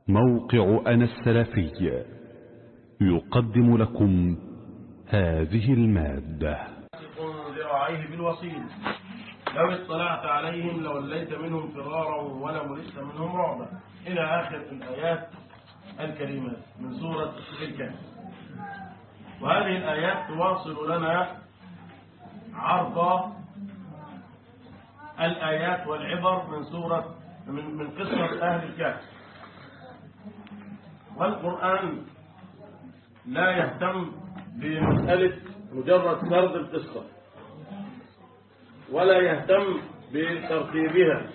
موقع أنا السلفي يقدم لكم هذه المادة ذراعيه بالوصيل لو اطلعت عليهم لوليت منهم فرارا ولا ملست منهم رعبا إلى آخر الآيات الكريمات من سورة الكهف وهذه الآيات تواصل لنا عرض الآيات والعبر من سورة من, من قصة أهل الكهف والقرآن لا يهتم بمسألة مجرد سرد القصة ولا يهتم بترتيبها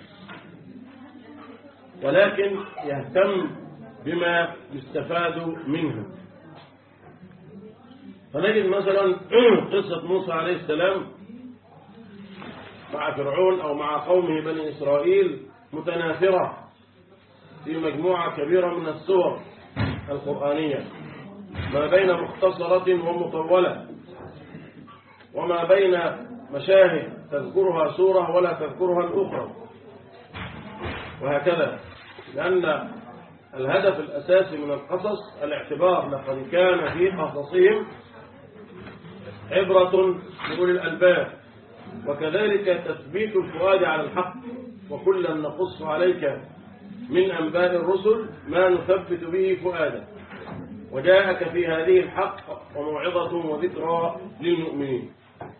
ولكن يهتم بما يستفاد منها فنجد مثلا قصة موسى عليه السلام مع فرعون أو مع قومه بني إسرائيل متناثرة في مجموعة كبيرة من السور القرآنية ما بين مختصرة ومطولة وما بين مشاهد تذكرها سورة ولا تذكرها الأخرى وهكذا لأن الهدف الأساسي من القصص الاعتبار لقد كان في قصصهم عبرة لأولي الألباب وكذلك تثبيت الفؤاد على الحق وكلا نقص عليك من أنباء الرسل ما نثبت به فؤادك وجاءك في هذه الحق وموعظة وذكرى للمؤمنين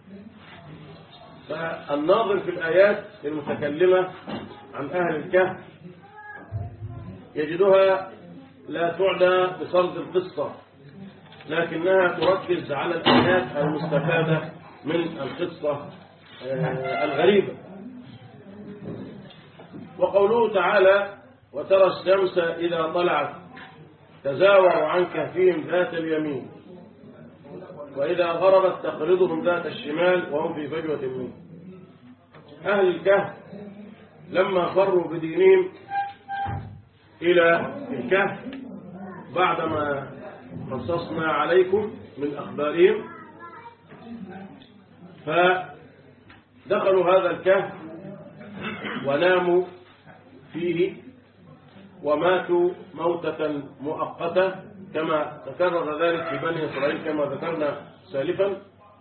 فالناظر في الآيات المتكلمة عن أهل الكهف يجدها لا تعنى بسرد القصة لكنها تركز على الآيات المستفادة من القصة الغريبة وقوله تعالى وترى الشمس إذا طلعت تزاور عن كهفهم ذات اليمين وإذا غربت تقرضهم ذات الشمال وهم في فجوة منه أهل الكهف لما فروا بدينهم إلى الكهف بعدما قصصنا عليكم من أخبارهم فدخلوا هذا الكهف وناموا فيه وماتوا موتة مؤقتة كما تكرر ذلك في بني إسرائيل كما ذكرنا سالفا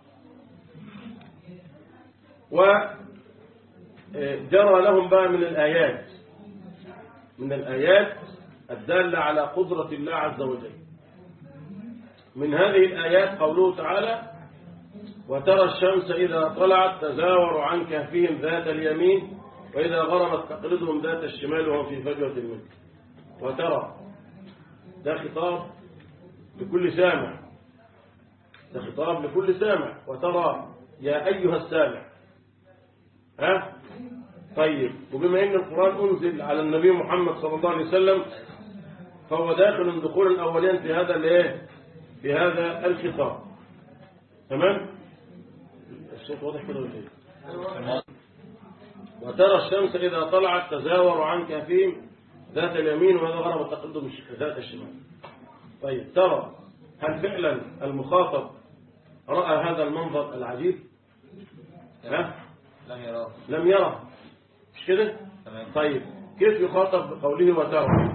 وجرى لهم بقى من الآيات من الآيات الدالة على قدرة الله عز وجل من هذه الآيات قوله تعالى وترى الشمس إذا طلعت تزاور عن كهفهم ذات اليمين وإذا غربت تقلدهم ذات الشمال وهم في فجوة منه وترى ده خطاب لكل سامع ده خطاب لكل سامع وترى يا أيها السامع ها طيب وبما أن القرآن أنزل على النبي محمد صلى الله عليه وسلم فهو داخل دخول الأولين في هذا الايه في هذا الخطاب تمام الصوت واضح كده ولا ايه وترى الشمس إذا طلعت تزاور عن كهفهم ذات اليمين وإذا غربت تقدم ذات الشمال طيب ترى هل فعلا المخاطب رأى هذا المنظر العجيب ها؟ لم يراه لم يره مش كده تمام طيب كيف يخاطب بقوله وترى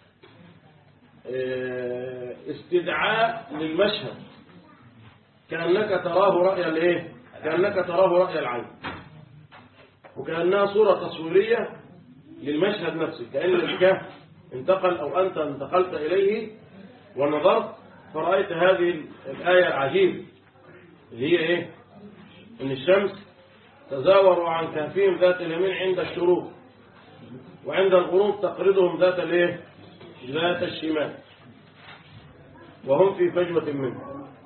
استدعاء للمشهد كأنك تراه رأي الايه كأنك تراه رأي العين وكأنها صورة تصويرية للمشهد نفسه كأن الكهف انتقل أو أنت انتقلت إليه ونظرت فرأيت هذه الآية العجيبة اللي هي إيه إن الشمس تزاوروا عن كهفهم ذات اليمين عند الشروق وعند الغروب تقرضهم ذات الايه ذات الشمال وهم في فجوة منه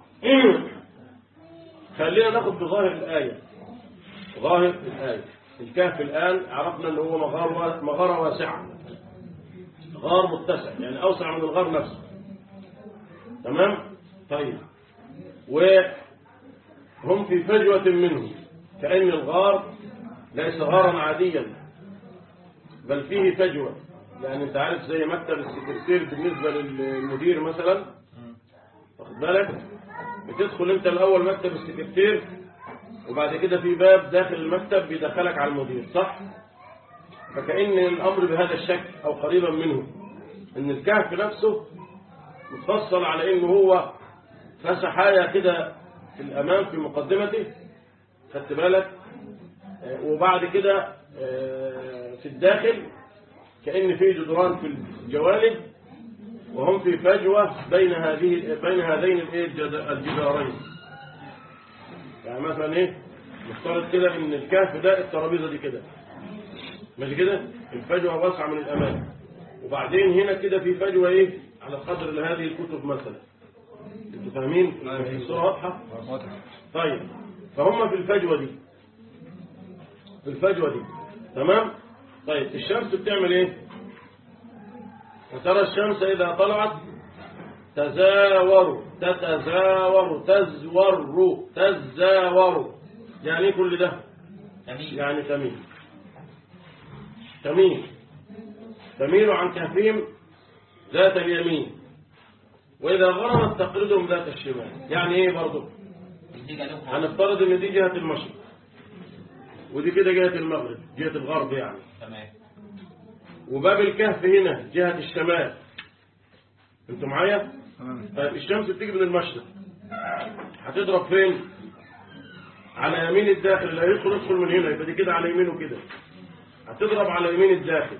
خلينا ناخد بظاهر الآية ظاهر الآية الكهف الآن عرفنا أنه هو مغارة, مغارة واسعة غار متسع يعني أوسع من الغار نفسه تمام طيب وهم في فجوة منه كأن الغار ليس غارا عاديا بل فيه فجوة يعني انت عارف زي مكتب السكرتير بالنسبة للمدير مثلا واخد بالك بتدخل انت الاول مكتب السكرتير وبعد كده في باب داخل المكتب بيدخلك على المدير صح فكأن الامر بهذا الشكل او قريبا منه ان الكهف نفسه متفصل على انه هو فسحايا كده في الامام في مقدمته خدت بالك آه، وبعد كده آه، في الداخل كأن في جدران في الجوانب وهم في فجوة بين هذه بين هذين الايه الجد- الجدارين يعني مثلا ايه نفترض كده ان الكهف ده الترابيزه دي كده ماشي كده الفجوه واسعه من الامام وبعدين هنا كده في فجوه ايه على قدر هذه الكتب مثلا انتوا فاهمين الصوره واضحه طيب فهم في الفجوه دي في الفجوه دي تمام طيب الشمس بتعمل ايه وترى الشمس اذا طلعت تزاور تتزاور تزور تزاور يعني ايه كل ده جميل يعني تميل تميل تميل عن كهفهم ذات اليمين وإذا غربت تقرضهم ذات الشمال يعني إيه برضه دي جنوب هنفترض إن دي جهة المشرق ودي كده جهة المغرب جهة الغرب يعني تمام وباب الكهف هنا جهة الشمال انتوا معايا طيب الشمس بتيجي من المشرق هتضرب فين على يمين الداخل اللي هيدخل يدخل من هنا يبقى دي كده على يمينه كده هتضرب على يمين الداخل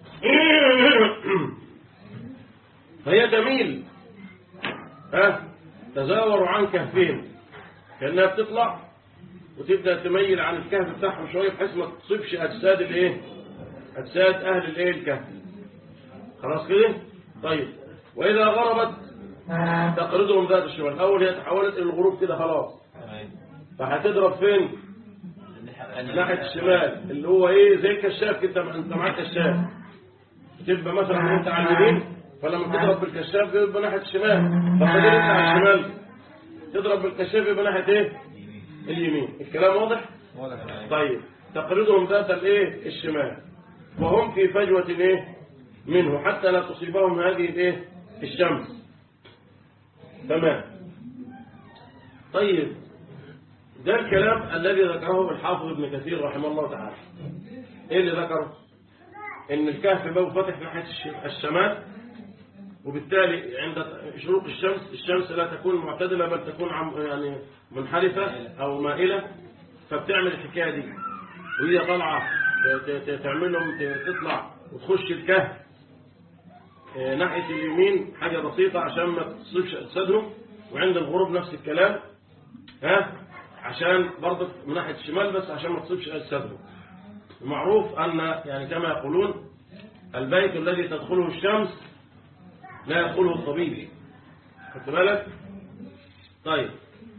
فهي تميل ها تزاور عن كهفين كأنها بتطلع وتبدأ تميل عن الكهف بتاعهم شوية بحيث ما تصيبش أجساد الايه أجساد أهل الايه الكهف خلاص كده طيب وإذا غربت تقرضهم ذات الشمال أول هي تحولت إلى الغروب كده خلاص تمام فهتضرب فين ناحية الشمال اللي هو ايه زي الكشاف كده انت معاك كشاف تبقى مثلا انت على اليمين فلما تضرب بالكشاف يبقى ناحية الشمال فخليل انت على الشمال تضرب بالكشاف يبقى ناحية ايه اليمين الكلام واضح طيب تقرضهم ذات الايه الشمال وهم في فجوة ايه منه حتى لا تصيبهم هذه الايه الشمس تمام طيب ده الكلام الذي ذكره الحافظ ابن كثير رحمه الله تعالى ايه اللي ذكره ان الكهف باب فتح ناحية الش- الشمال وبالتالي عند شروق الشمس الشمس لا تكون معتدلة بل تكون عم يعني منحرفة او مائلة فبتعمل الحكاية دي وهي طالعة ت- ت- تعملهم ت- تطلع وتخش الكهف آه، ناحية اليمين حاجة بسيطة عشان ما تصيبش أجسادهم وعند الغروب نفس الكلام ها عشان برضه من ناحية الشمال بس عشان ما تصيبش أجسادهم المعروف أن يعني كما يقولون البيت الذي تدخله الشمس لا يدخله الطبيب خدت بالك طيب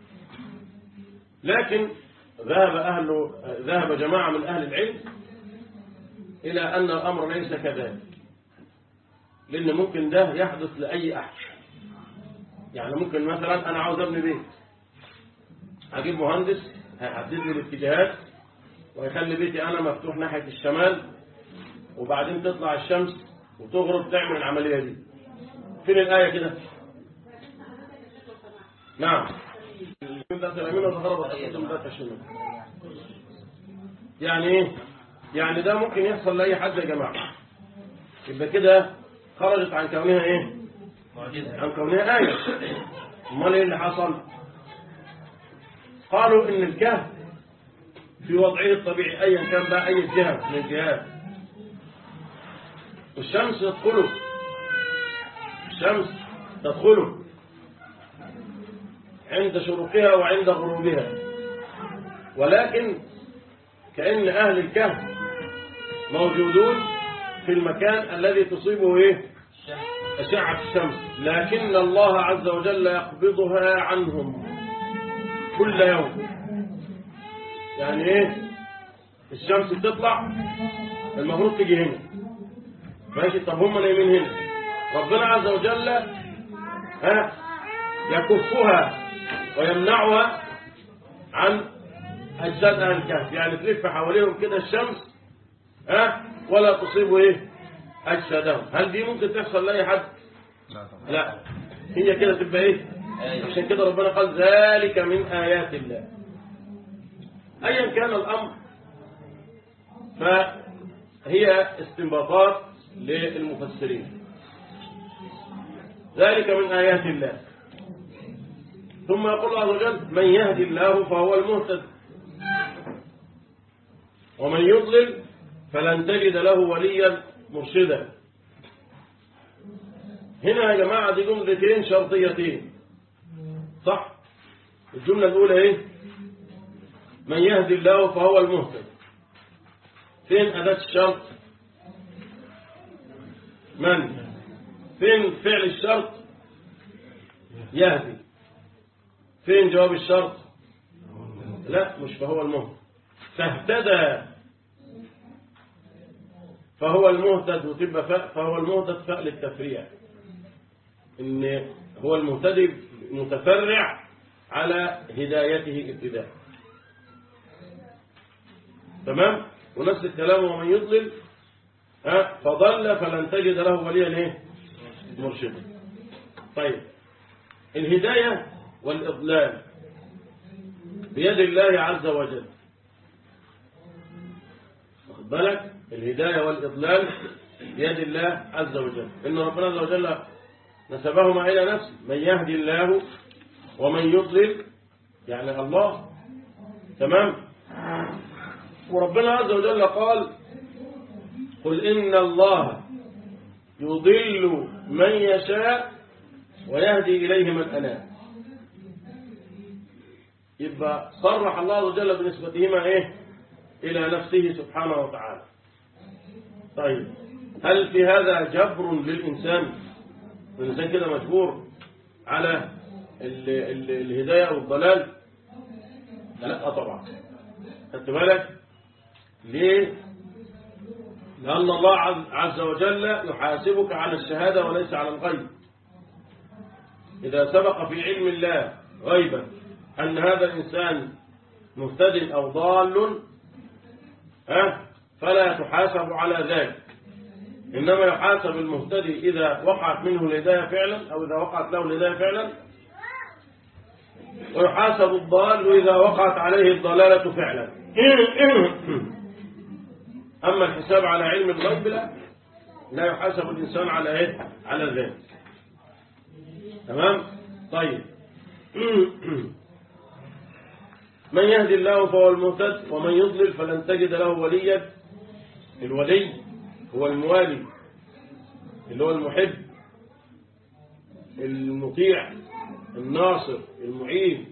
لكن ذهب أهل ذهب جماعة من أهل العلم إلى أن الأمر ليس كذلك لأن ممكن ده يحدث لأي أحد يعني ممكن مثلا أنا عاوز أبني بيت أجيب مهندس هيحدد لي الاتجاهات ويخلي بيتي أنا مفتوح ناحية الشمال وبعدين تطلع الشمس وتغرب تعمل العملية دي فين الآية كده نعم من ذات اليمين وتغرب تقدم ذات الشمال يعني ايه يعني ده ممكن يحصل لأي حد يا جماعة يبقى كده خرجت عن كونها ايه معجزة عن كونها آية امال ايه اللي حصل قالوا ان الكهف في وضعه الطبيعي ايا كان بقى اي جهة من الجهات والشمس تدخله الشمس تدخله عند شروقها وعند غروبها ولكن كأن أهل الكهف موجودون في المكان الذي تصيبه إيه أشعة الشمس لكن الله عز وجل يقبضها عنهم كل يوم يعني ايه الشمس تطلع المفروض تيجي هنا ماشي طب هم نايمين هنا ربنا عز وجل ها يكفها ويمنعها عن أجساد أهل الكهف يعني تلف حواليهم كده الشمس ها ولا تصيب ايه أجسادهم هل دي ممكن تحصل لأي حد لا هي كده تبقى ايه عشان كده ربنا قال ذلك من آيات الله أيا كان الأمر فهي استنباطات للمفسرين ذلك من آيات الله ثم يقول الله عز وجل من يهدي الله فهو المهتد ومن يضلل فلن تجد له وليا مرشدا هنا يا جماعة دي جملتين شرطيتين صح الجملة الأولى ايه من يهدي الله فهو المهتد فين أداة الشرط من فين فعل الشرط يهدي فين جواب الشرط لا مش فهو المهتد فاهتدى فهو المهتد وتبقى فاء فهو المهتد فاء للتفريع ان هو المهتدي متفرع على هدايته ابتداء تمام ونفس الكلام ومن يضلل ها فضل فلن تجد له وليا ايه مرشدا طيب الهدايه والاضلال بيد الله عز وجل واخد بالك الهدايه والاضلال بيد الله عز وجل ان ربنا عز وجل نسبهما الى نفسه من يهدي الله ومن يضلل يعني الله تمام وربنا عز وجل قال قل إن الله يضل من يشاء ويهدي إليه من أناب يبقى صرح الله عز وجل بنسبتهما إيه إلى نفسه سبحانه وتعالى طيب هل في هذا جبر للإنسان الإنسان كده مجبور على ال ال الهداية والضلال لا طبعا خدت بالك ليه لأن الله عز وجل يحاسبك على الشهادة وليس على الغيب إذا سبق في علم الله غيبا أن هذا الإنسان مهتد أو ضال ها فلا تحاسب على ذلك إنما يحاسب المهتدي إذا وقعت منه الهداية فعلا أو إذا وقعت له الهداية فعلا ويحاسب الضال إذا وقعت عليه الضلالة فعلا أما الحساب على علم الغيب لا لا يحاسب الإنسان على إيه على ذلك تمام طيب من يهدي الله فهو المهتد ومن يضلل فلن تجد له وليا الولي هو الموالي اللي هو المحب المطيع الناصر المعين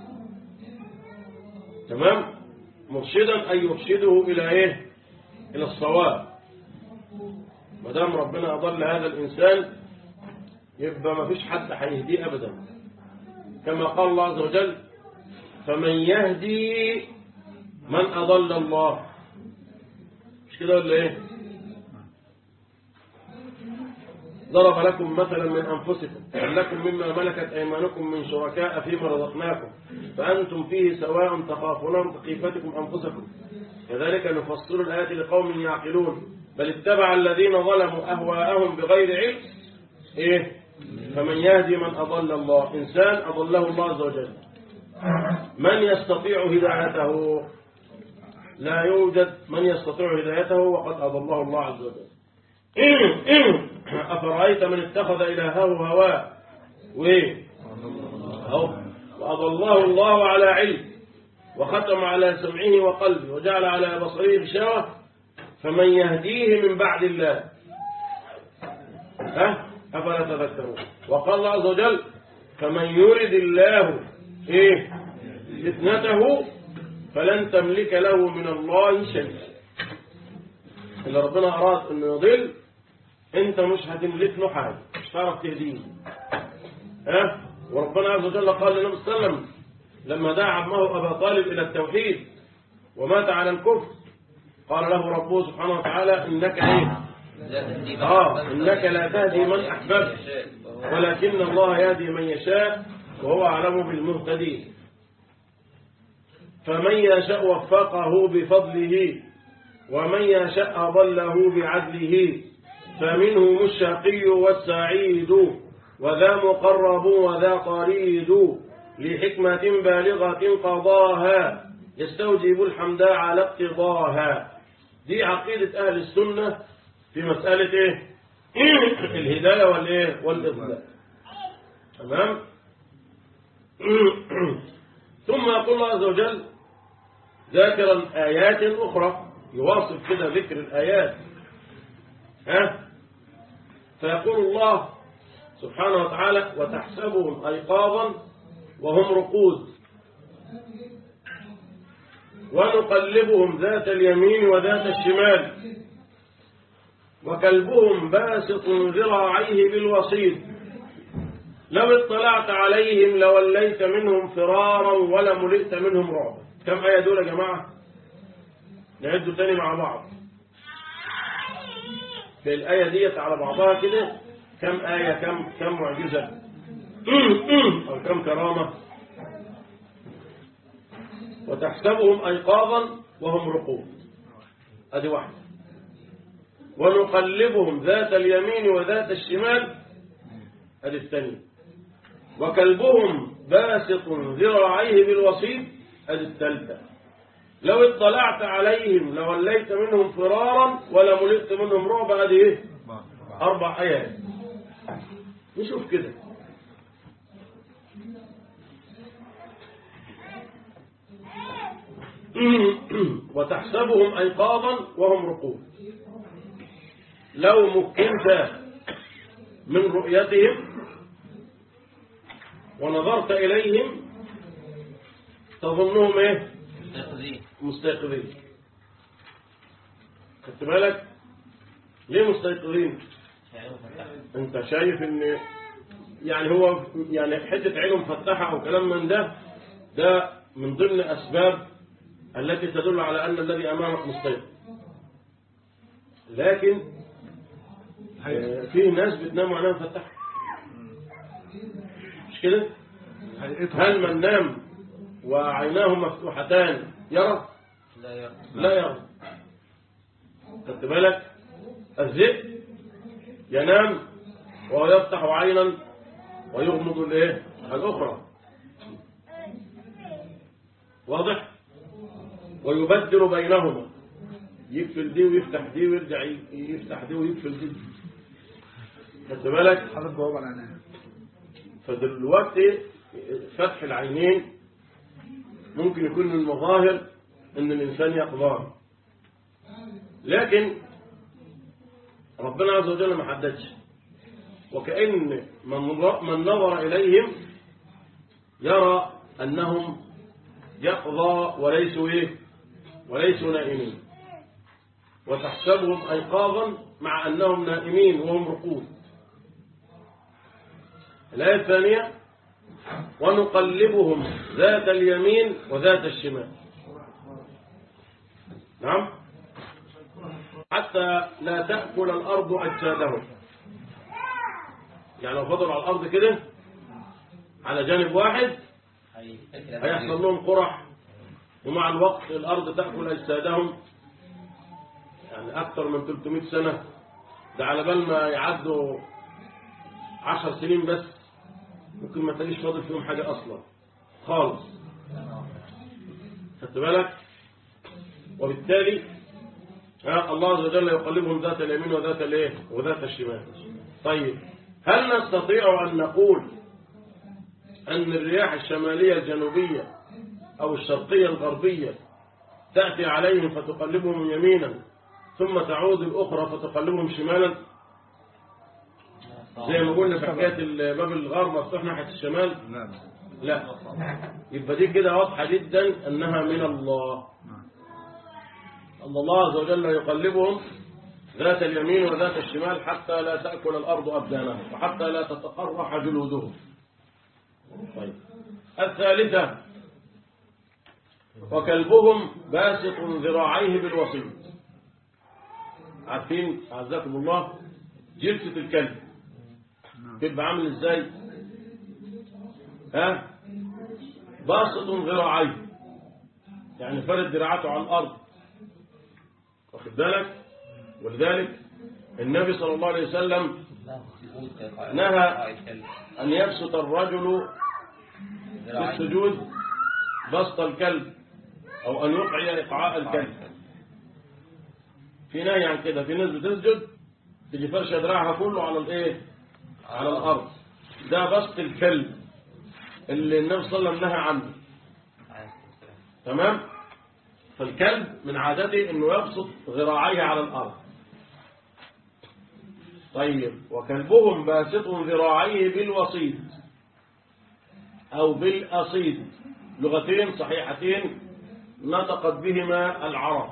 تمام مرشدا أن يرشده إلى إيه إلى الصواب ما دام ربنا أضل هذا الإنسان يبقى ما فيش حد هيهديه أبدا كما قال الله عز وجل فمن يهدي من أضل الله مش كده ولا إيه ضرب لكم مثلا من أنفسكم هل لكم مما ملكت أيمانكم من شركاء فيما رزقناكم فأنتم فيه سواء تخافونهم كخيفتكم أنفسكم كذلك نفصل الآيات لقوم يعقلون بل اتبع الذين ظلموا أهواءهم بغير علم إيه فمن يهدي من أضل الله إنسان أضله الله عز وجل من يستطيع هدايته لا يوجد من يستطيع هدايته وقد أضله الله عز وجل أفرأيت من اتخذ إلهه هواه وإيه أهو وأضله الله على علم وختم على سمعه وقلبه وجعل على بصره غشاوة فمن يهديه من بعد الله ها أفلا تذكرون وقال الله عز وجل فمن يرد الله إيه فتنته فلن تملك له من الله شيئا اللي ربنا أراد أنه يضل أنت مش هتملك له حاجة مش هتعرف تهديه ها وربنا عز وجل قال للنبي صلى الله عليه وسلم لما دعا عمه أبا طالب إلى التوحيد ومات على الكفر قال له ربه سبحانه وتعالى إنك إيه آه إنك لا تهدي من أحببت ولكن الله يهدي من يشاء وهو أعلم بالمهتدين فمن يشاء وفقه بفضله ومن يشاء ضله بعدله فمنهم الشقي والسعيد وذا مقرب وذا طريد لحكمة بالغة قضاها يستوجب الحمد على اقتضاها دي عقيدة أهل السنة في مسألة إيه؟ الهداية والإيه؟ والإضلال تمام ثم يقول الله عز وجل ذاكرا آيات أخرى يواصف كده ذكر الآيات ها فيقول الله سبحانه وتعالى وتحسبهم أيقاظا وهم رقود ونقلبهم ذات اليمين وذات الشمال وكلبهم باسط ذراعيه بالوصيد لو اطلعت عليهم لوليت منهم فرارا ولملئت منهم رعبا كم آية دول يا جماعة نعدوا تاني مع بعض في الآية ديت على بعضها كده كم آية كم كم معجزة أو كم كرامة وتحسبهم أيقاظا وهم رقود أدي واحدة ونقلبهم ذات اليمين وذات الشمال أدي الثانية وكلبهم باسط ذراعيه بالوسيط أدي الثالثة لو اطلعت عليهم لوليت منهم فرارا ولملئت منهم رعبا أدي إيه أربع آيات نشوف كده وتحسبهم أيقاظا وهم رقود لو مكنت من رؤيتهم ونظرت إليهم تظنهم إيه مستيقظين مستيقظين خدت بالك ليه مستيقظين يعني مفتاح. انت شايف ان يعني هو يعني حته عينه مفتحه او كلام من ده ده من ضمن اسباب التي تدل على ان الذي امامك مستيقظ لكن آه، في ناس بتنام وعينها مفتحه مش كده هل من نام وعيناه مفتوحتان يرى لا يرى لا يرى خدت بالك الذئب ينام وهو يفتح عينا ويغمض الايه الاخرى واضح ويبدل بينهما يقفل دي ويفتح دي ويرجع ي- يفتح دي ويقفل دي خدت بالك حاطط بوابة على عينيها فدلوقتي فتح العينين ممكن يكون من مظاهر ان الانسان يقظان لكن ربنا عز وجل ما حددش وكأن من من نظر إليهم يرى أنهم يقظى وليسوا إيه وليسوا نائمين وتحسبهم أيقاظا مع أنهم نائمين وهم رقود الآية الثانية ونقلبهم ذات اليمين وذات الشمال نعم حتى لا تأكل الأرض أجسادهم يعني لو فضلوا على الأرض كده على جانب واحد هيحصل لهم قرح ومع الوقت الأرض تأكل أجسادهم يعني أكثر من 300 سنة ده على بال ما يعدوا عشر سنين بس ممكن ما تلاقيش فاضل فيهم حاجة أصلا خالص خدت بالك وبالتالي ها الله عز وجل يقلبهم ذات اليمين وذات الايه وذات الشمال طيب هل نستطيع أن نقول أن الرياح الشمالية الجنوبية أو الشرقية الغربية تأتي عليهم فتقلبهم يمينا ثم تعود الأخرى فتقلبهم شمالا زي ما قلنا في حكاية باب الغار مفتوح ناحية الشمال لا لا يبقى دي كده واضحة جدا أنها من الله أن الله عز وجل يقلبهم ذات اليمين وذات الشمال حتى لا تأكل الأرض أبدانهم وحتى لا تتقرح جلودهم طيب الثالثة وكلبهم باسط ذراعيه بالوسيط عارفين عزكم الله جلسة الكلب تبقى عامل ازاي ها باسط ذراعيه يعني فرد دراعاته على الأرض واخد بالك ولذلك النبي صلى الله عليه وسلم نهى أن يبسط الرجل في السجود بسط الكلب أو أن يقعي إقعاء الكلب في نهي عن كده في ناس بتسجد تجي فرشة دراعها كله على الايه على الأرض ده بسط الكلب اللي النبي صلى الله عليه وسلم نهى عنه عليه السلام تمام فالكلب من عادته انه يبسط ذراعيه على الارض طيب وكلبهم باسط ذراعيه بالوسيط او بالاصيد لغتين صحيحتين نطقت بهما العرب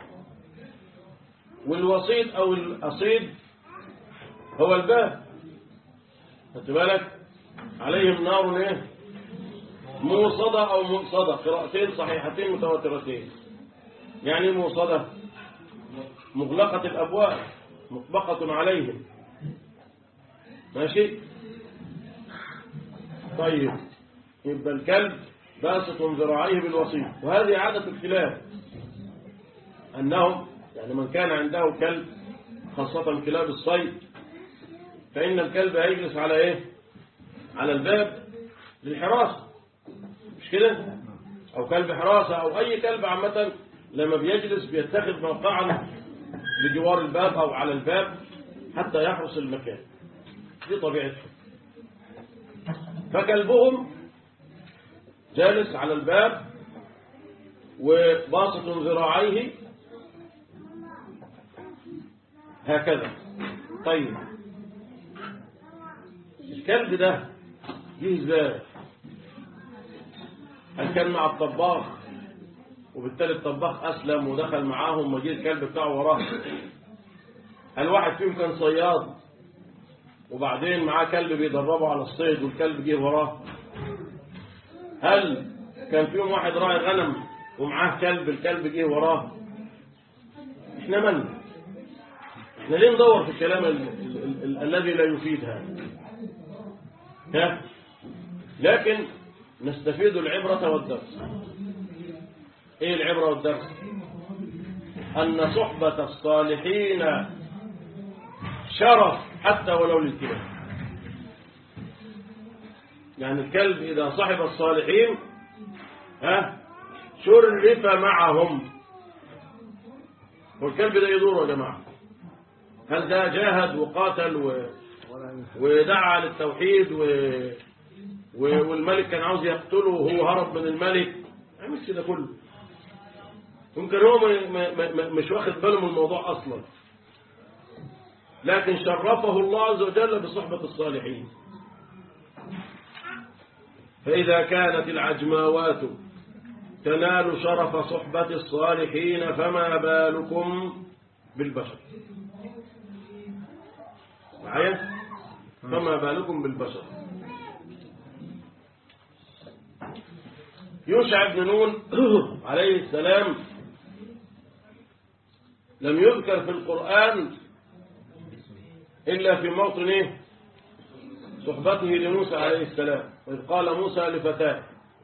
والوسيط او الاصيد هو الباب خدت بالك عليهم نار ايه موصدة أو منصدة قراءتين صحيحتين متواترتين يعني إيه موصدة مغلقة الأبواب مطبقة عليهم ماشي طيب يبقى الكلب باسط ذراعيه بالوسيط وهذه عادة الكلاب أنهم يعني من كان عنده كلب خاصة كلاب الصيد فإن الكلب هيجلس على إيه على الباب للحراسة مش كده او كلب حراسة او اي كلب عامة لما بيجلس بيتخذ موقعا بجوار الباب او على الباب حتى يحرس المكان دي طبيعته فكلبهم جالس على الباب وباسط ذراعيه هكذا طيب الكلب ده جه ازاي هل كان مع الطباخ وبالتالي الطباخ أسلم ودخل معاهم وجه الكلب بتاعه وراه هل واحد فيهم كان صياد وبعدين معاه كلب بيدربه على الصيد والكلب جه وراه هل كان فيهم واحد راعي غنم ومعاه كلب الكلب جه وراه احنا من احنا ليه ندور في الكلام ال- ال- ال- الذي لا يفيد هذا ها لكن نستفيد العبرة والدرس ايه العبرة والدرس ان صحبة الصالحين شرف حتى ولو للكلاب يعني الكلب اذا صحب الصالحين ها شرف معهم والكلب ده يدور يا جماعة هل ده جاهد وقاتل و... ودعا للتوحيد و... و- والملك كان عاوز يقتله وهو هرب من الملك عمل كده كله يمكن هو ما- ما- ما- مش واخد باله من الموضوع اصلا لكن شرفه الله عز وجل بصحبة الصالحين فإذا كانت العجماوات تنال شرف صحبة الصالحين فما بالكم بالبشر معايا فما بالكم بالبشر يوشع بن نون عليه السلام لم يذكر في القرآن إلا في موطن إيه؟ صحبته لموسى عليه السلام وإذ قال موسى لفتاه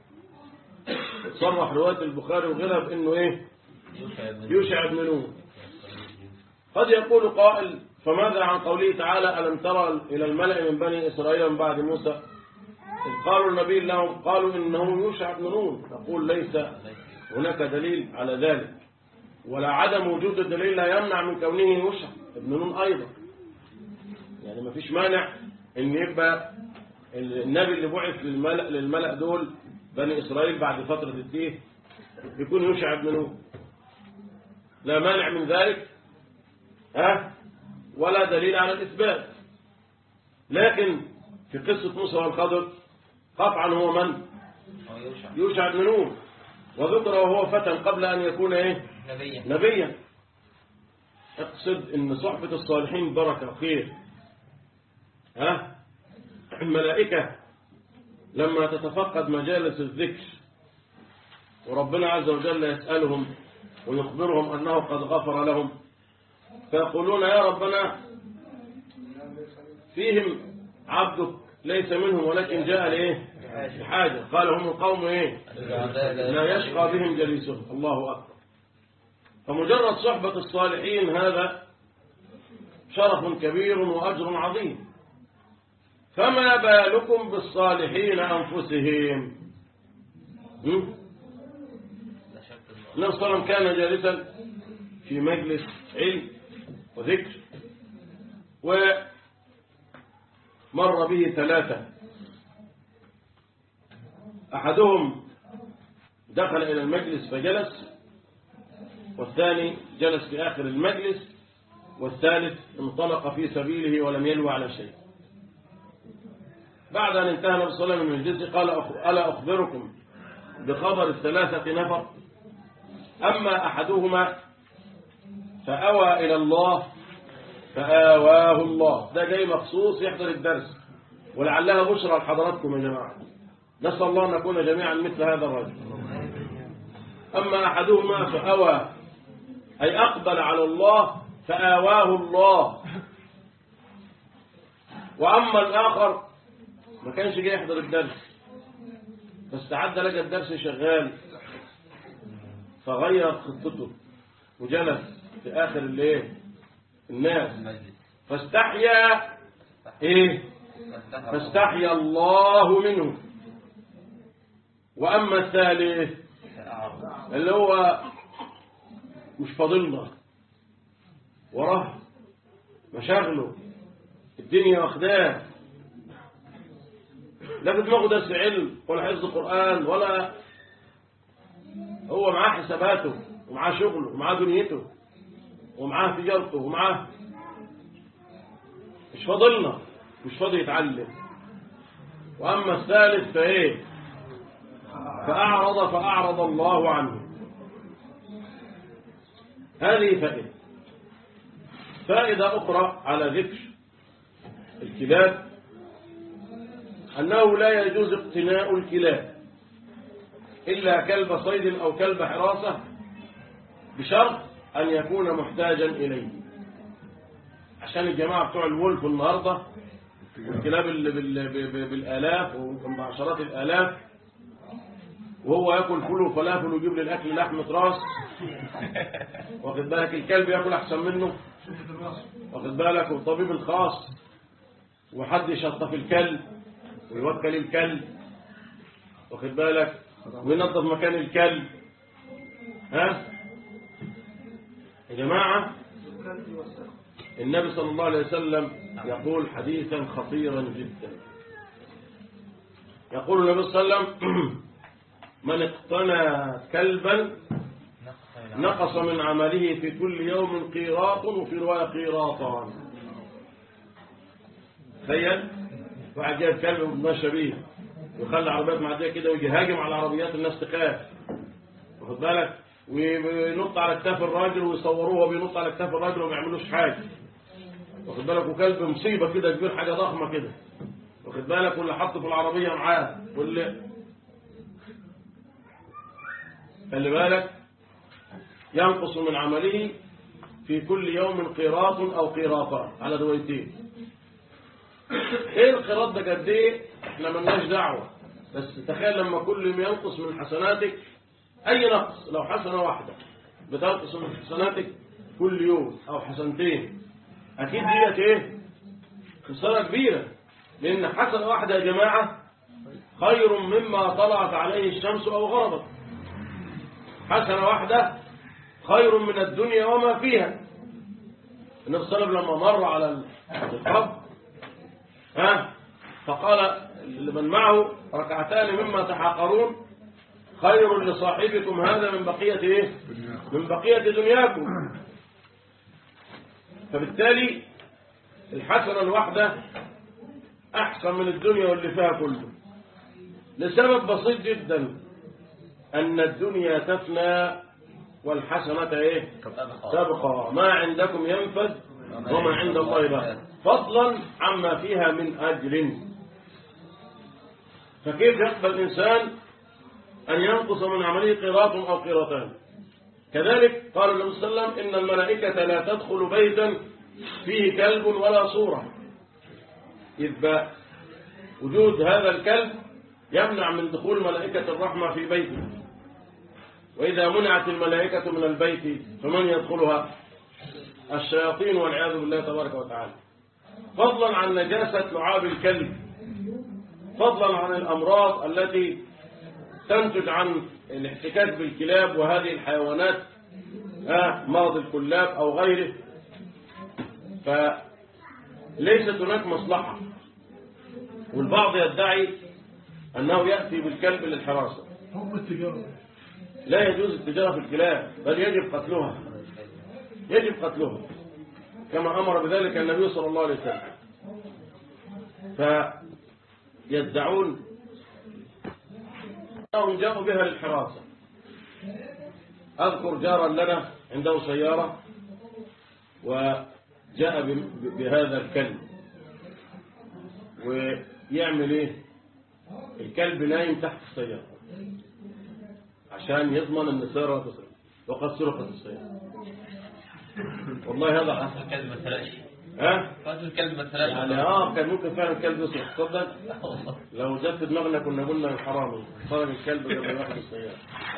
صرح رواية البخاري وغيرها بأنه إيه يوشع بن يوشع بن نون قد يقول قائل فماذا عن قوله تعالى ألم ترى إلى الملأ من بني إسرائيل من بعد موسى إذ قالوا النبي لهم قالوا إنه يوشع بن نون نقول ليس هناك دليل على ذلك ولا عدم وجود الدليل لا يمنع من كونه يوشع بن نون أيضا يعني ما فيش مانع ان يبقى النبي اللي بعث للملأ, للملأ دول بني إسرائيل بعد فترة التيه يكون يوشع بن نون لا مانع من ذلك ها ولا دليل على الإثبات لكن في قصة موسى والخضر قطعا هو من أو يوشع يوشع بن نون وذكر وهو فتى قبل أن يكون إيه نبيا نبيا اقصد ان صحبة الصالحين بركة خير ها الملائكة لما تتفقد مجالس الذكر وربنا عز وجل يسألهم ويخبرهم أنه قد غفر لهم فيقولون يا ربنا فيهم عبدك ليس منهم ولكن جاء لإيه بحاجة قال هم القوم إيه لا يشقى بهم جليسهم الله أكبر فمجرد صحبة الصالحين هذا شرف كبير وأجر عظيم فما بالكم بالصالحين أنفسهم هم؟ لا شك الله النبي صلى الله عليه وسلم كان جالسا في مجلس علم وذكر ومر به ثلاثة أحدهم دخل إلى المجلس فجلس والثاني جلس في آخر المجلس والثالث انطلق في سبيله ولم يلو على شيء بعد أن انتهى النبي صلى الله عليه وسلم من مجلسه قال أخ- ألا أخبركم بخبر الثلاثة نفر أما أحدهما فأوى إلى الله فآواه الله ده جاي مخصوص يحضر الدرس ولعلها بشرى لحضراتكم يا جماعة نسأل الله أن نكون جميعا مثل هذا الرجل أما أحدهما فأوى أي أقبل على الله فآواه الله وأما الآخر ما كانش جاي يحضر الدرس فاستعد لك الدرس شغال فغير خطته وجلس في آخر الليل الناس المجلس فاستحيا إيه فاستحى فاستحيا الله منه وأما الثالث فأعرض اللي هو مش فاضلنا وراه مشاغله الدنيا واخداه لا في دماغه درس علم ولا حفظ قرآن ولا هو معاه حساباته ومعاه شغله ومعاه دنيته ومعاه تجارته ومعاه مش فاضلنا مش فاضي يتعلم وأما الثالث فإيه فأعرض فأعرض الله عنه هذه فائدة فائدة أخرى على ذكر الكلاب أنه لا يجوز اقتناء الكلاب إلا كلب صيد أو كلب حراسة بشرط أن يكون محتاجا إليه عشان الجماعة بتوع الولف النهاردة الكلاب اللي بال- ب- ب- بالآلاف وممكن بعشرات الآلاف وهو ياكل فول وفلافل ويجيب لي الاكل لحمه راس واخد بالك الكلب ياكل احسن منه واخد بالك والطبيب الخاص وحد يشطف الكلب ويوكل الكلب واخد بالك وينظف مكان الكلب ها يا جماعه النبي صلى الله عليه وسلم يقول حديثا خطيرا جدا يقول النبي صلى الله عليه وسلم من اقتنى كلبا نقص من نقص من عمله في كل يوم قيراط وفي رواية قيراطان تخيل واحد جايب كلب وماشي بيه ويخلي عربيات معديه كده ويجي هاجم على العربيات الناس تخاف واخد بالك وينط على كتاف الراجل ويصوروه وهو بينط على كتاف الراجل وما يعملوش حاجه واخد بالك وكلب مصيبه كده كبير حاجه ضخمه كده واخد بالك واللي حطه في العربيه معاه واللي خلي بالك ينقص من عمله في كل يوم قيراط أو قيراطان على روايتين ايه القيراط ده قد ايه احنا ملناش دعوة بس تخيل لما كل يوم ينقص من حسناتك اي نقص لو حسنة واحدة بتنقص من حسناتك كل يوم او حسنتين اكيد ديت ايه خسارة كبيرة لان حسنة واحدة يا جماعة خير مما طلعت عليه الشمس او غربت حسنة واحدة خير من الدنيا وما فيها النبي صلى الله عليه وسلم لما مر على القبر ها فقال لمن معه ركعتان مما تحاقرون خير لصاحبكم هذا من بقية ايه من بقية دنياكم فبالتالي الحسنة الواحدة أحسن من الدنيا واللي فيها كله لسبب بسيط جدا أن الدنيا تفنى والحسنة إيه تبقى ما عندكم ينفد وما عند الله باق فضلا عما فيها من أجر فكيف يقبل الإنسان أن ينقص من عمله قيراط أو قيراطان كذلك قال النبي صلى الله عليه وسلم إن الملائكة لا تدخل بيتا فيه كلب ولا صورة يبقى وجود هذا الكلب يمنع من دخول ملائكة الرحمة في بيته وإذا منعت الملائكة من البيت فمن يدخلها الشياطين والعياذ بالله تبارك وتعالى فضلا عن نجاسة لعاب الكلب فضلا عن الأمراض التي تنتج عن الاحتكاك بالكلاب وهذه الحيوانات آه، مرض الكلاب أو غيره فليست هناك مصلحة والبعض يدعي أنه يأتي بالكلب للحراسة حكم التجارة لا يجوز التجارة في الكلاب بل يجب قتلها يجب قتلها كما أمر بذلك النبي صلى الله عليه وسلم فيدعون أنهم جاءوا بها للحراسة أذكر جارا لنا عنده سيارة وجاء ب- بهذا الكلب ويعمل ايه الكلب نايم تحت السيارة عشان يضمن ان السيارة لا تسرق وقد سرقت السيارة والله هذا حصل الكلب ما سرقش ها قاتل الكلب ما سرقش يعني اه كان ممكن فعلا الكلب يسرق تصدق لو جت في دماغنا كنا قلنا حرامي سرق الكلب قبل ما ياخد السيارة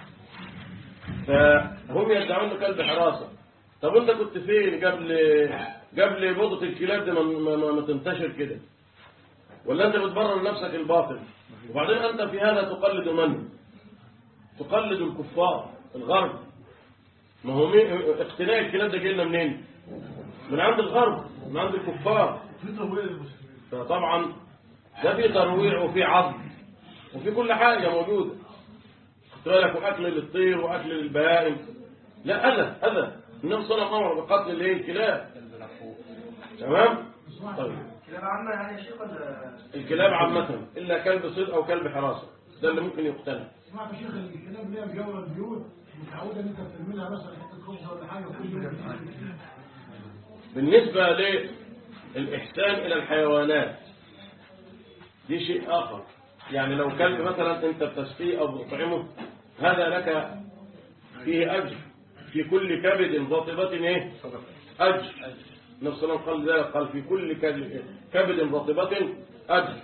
فهم يدعون انه كلب حراسة طب انت كنت فين قبل قبل بوضة الكلاب دي ما, ما, ما, ما تنتشر كده ولا انت بتبرر لنفسك الباطل وبعدين انت في هذا تقلد من تقلد الكفار الغرب ما هو مين اقتناء الكلاب ده جاي لنا منين من عند الغرب من عند الكفار في ترويع للمسلمين فطبعا ده في ترويع وفي عظم وفي كل حاجة موجودة خد بالك وأكل للطير وأكل للبهائم لا أذى أذى النبي صلى الله عليه وسلم أمر بقتل الايه الكلاب تمام طيب كلام عامة يعني يا شيخ ولا الكلاب عامة إلا كلب صيد أو كلب حراسة ده اللي ممكن يقتنع سمعت شيخ الكلام اللي هي مجاورة البيوت متعودة ان انت بترمي لها مثلا حتة خبزة ولا حاجة كل يوم بالنسبة للإحسان إلى الحيوانات دي شيء آخر يعني لو كلب مثلا أنت بتسقيه أو بتطعمه هذا لك فيه أجر في كل كبد ضاطبة إيه؟ أجر نفس الله قال ذلك قال في كل كبد- كبد ضاطبة أجر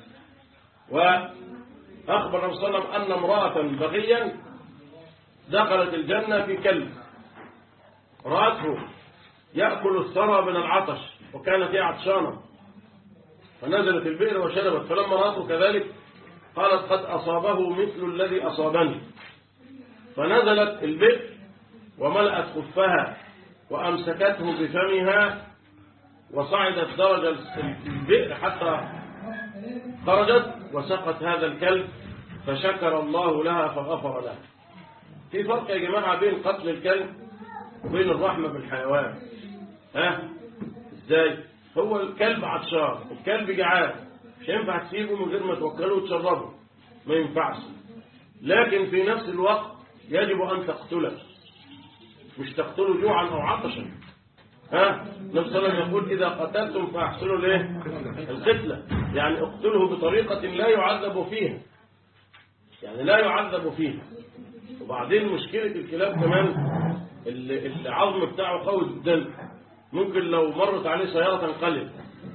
وأخبر النبي صلى الله عليه وسلم أن امرأة بغيا دخلت الجنة في كلب رأته يأكل الثرى من العطش وكانت هي عطشانة فنزلت البئر وشربت فلما رأته كذلك قالت قد أصابه مثل الذي أصابني فنزلت البئر وملأت خفها وأمسكته بفمها وصعدت درجة البئر حتى خرجت وسقت هذا الكلب فشكر الله لها فغفر لها في فرق يا جماعة بين قتل الكلب وبين الرحمة بالحيوان ها ازاي هو الكلب عطشان الكلب جعان مش هينفع تسيبه من غير ما توكله وتشربه ما ينفعش لكن في نفس الوقت يجب أن تقتله مش تقتله جوعا أو عطشا ها النبي صلى الله عليه وسلم يقول إذا قتلتم فأحسنوا الايه القتلة يعني اقتله بطريقة لا يعذب فيها يعني لا يعذب فيها وبعدين مشكلة الكلاب كمان ال- العظم بتاعه قوي جدا ممكن لو مرت عليه سيارة تنقلب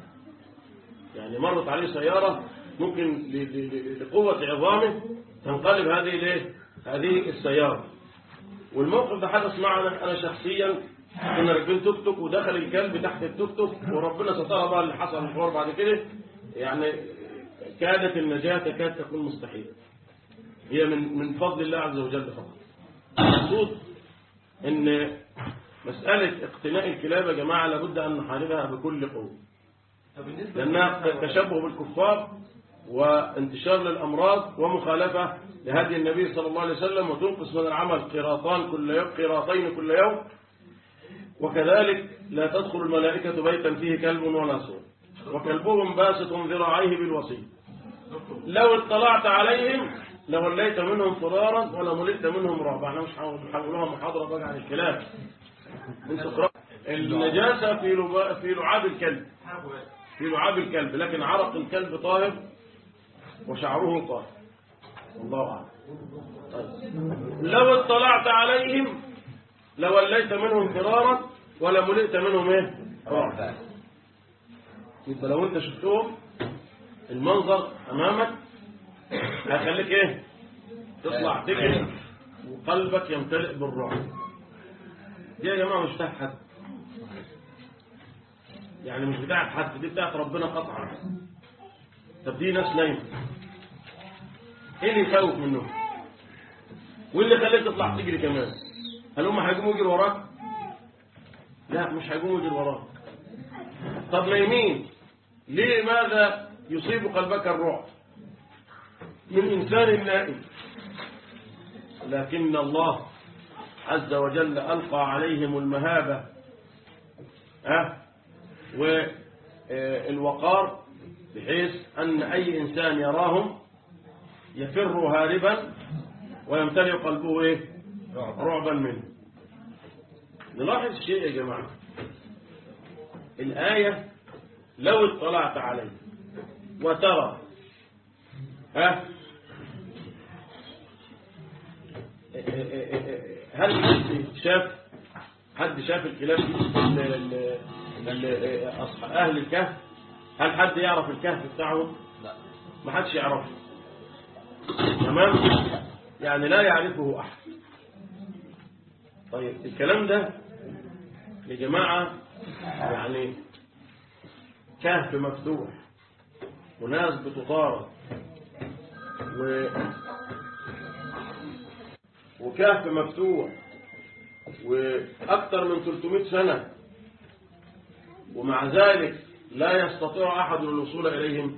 يعني مرت عليه سيارة ممكن ل- ل- ل- لقوة عظامه تنقلب هذه الايه هذه السيارة والموقف ده حدث معنا أنا شخصيا كنا راكبين توك توك ودخل الكلب تحت التوك توك وربنا سترى بقى اللي حصل الحوار بعد كده يعني كادت النجاة تكاد تكون مستحيلة هي من من فضل الله عز وجل فقط المقصود ان مسألة اقتناء الكلاب يا جماعة لابد أن نحاربها بكل قوة طب بالنسبة لأنها تشبه بالكفار وانتشار للأمراض ومخالفة لهدي النبي صلى الله عليه وسلم وتنقص من العمل قراطان كل يوم قراطين كل يوم وكذلك لا تدخل الملائكة بيتا فيه كلب ولا صور وكلبهم باسط ذراعيه بالوصي لو اطلعت عليهم لوليت منهم فرارا ولا ملئت منهم رعبا احنا مش هنقولها محاضرة بقى عن الكلاب انتوا اقرأوا. النجاسة في لبا- في لعاب الكلب في لعاب الكلب لكن عرق الكلب طاهر وشعره طاهر الله أعلم طيب. لو اطلعت عليهم لوليت منهم فرارا ولا ملئت منهم ايه رعبا يبقى لو انت شفتهم المنظر امامك هيخليك ايه تطلع تجري وقلبك يمتلئ بالرعب دي يا جماعه مش بتاعت حد يعني مش بتاعت حد دي بتاعت ربنا قطعا طب دي ناس نايمه ايه اللي يخوف منهم واللي خليك تطلع تجري كمان هل هم هيقوموا يجروا وراك لا مش هيقوموا يجروا وراك طب نايمين ليه ماذا يصيب قلبك الرعب من إنسان نائم لكن الله عز وجل ألقى عليهم المهابة أه والوقار بحيث أن أي إنسان يراهم يفر هاربا ويمتلئ قلبه إيه؟ رعبا منه نلاحظ شيء يا جماعة الآية لو اطلعت عليه وترى ها هل حد شاف حد شاف الكلاب دي ال- ال- ال- أصح- أهل الكهف هل حد يعرف الكهف بتاعهم لا ما حدش يعرفه تمام يعني لا يعرفه أحد طيب الكلام ده يا جماعة يعني كهف مفتوح وناس بتطارد و وكهف مفتوح وأكثر من 300 سنة ومع ذلك لا يستطيع أحد الوصول إليهم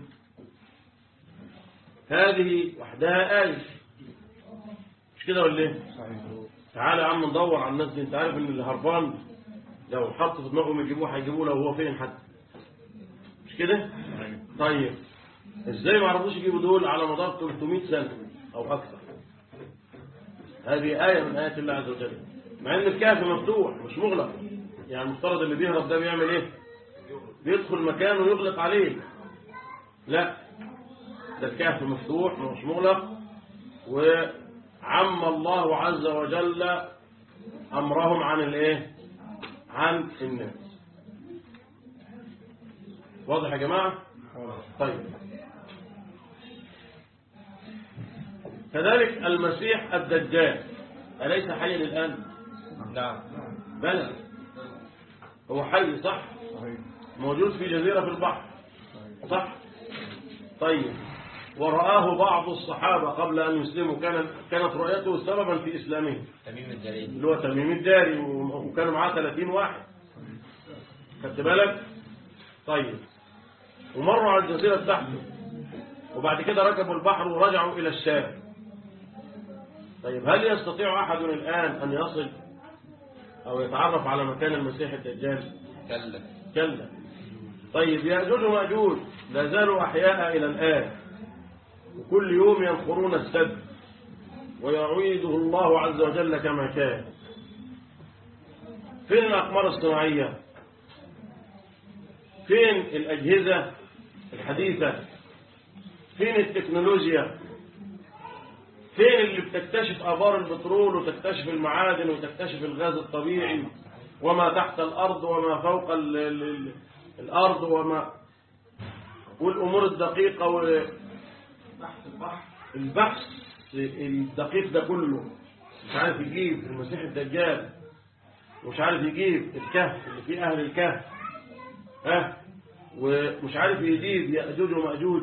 هذه وحدها آية مش كده ولا ايه؟ تعالى يا عم ندور على الناس دي انت عارف ان الهربان لو حط في دماغهم يجيبوه هيجيبوه لو هو فين حد مش كده؟ طيب ازاي ما عرفوش يجيبوا دول على مدار 300 سنة او اكثر هذه آية من آيات الله عز وجل مع ان الكهف مفتوح مش مغلق يعني المفترض اللي بيهرب ده بيعمل ايه بيدخل مكان ويغلق عليه لا ده الكهف مفتوح مش مغلق وعم الله عز وجل أمرهم عن الايه عن الناس واضح يا جماعة طيب كذلك المسيح الدجال أليس حيا الآن نعم بلى هو حي صح موجود في جزيرة في البحر صح طيب ورآه بعض الصحابة قبل أن يسلموا كان كانت رؤيته سببا في إسلامهم تميم الجليل اللي هو تميم الداري و- وكانوا معاه 30 واحد خدت بالك طيب ومروا على الجزيرة بتاعته وبعد كده ركبوا البحر ورجعوا إلى الشام طيب هل يستطيع أحد الآن أن يصل أو يتعرف على مكان المسيح الدجال كلا كلا طيب يأجوج ومأجوج لا زالوا أحياء إلى الآن وكل يوم ينخرون السد ويعيده الله عز وجل كما كان فين الأقمار الصناعية فين الأجهزة الحديثة فين التكنولوجيا فين اللي بتكتشف آبار البترول وتكتشف المعادن وتكتشف الغاز الطبيعي وما تحت الأرض وما فوق ال ال ال الأرض وما والأمور الدقيقة والبحث الدقيق ده كله مش عارف يجيب المسيح الدجال ومش عارف يجيب الكهف اللي فيه أهل الكهف ها ومش عارف يجيب يأجوج ومأجوج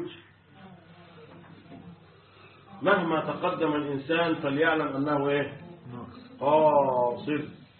مهما تقدم الإنسان فليعلم أنه إيه قاصر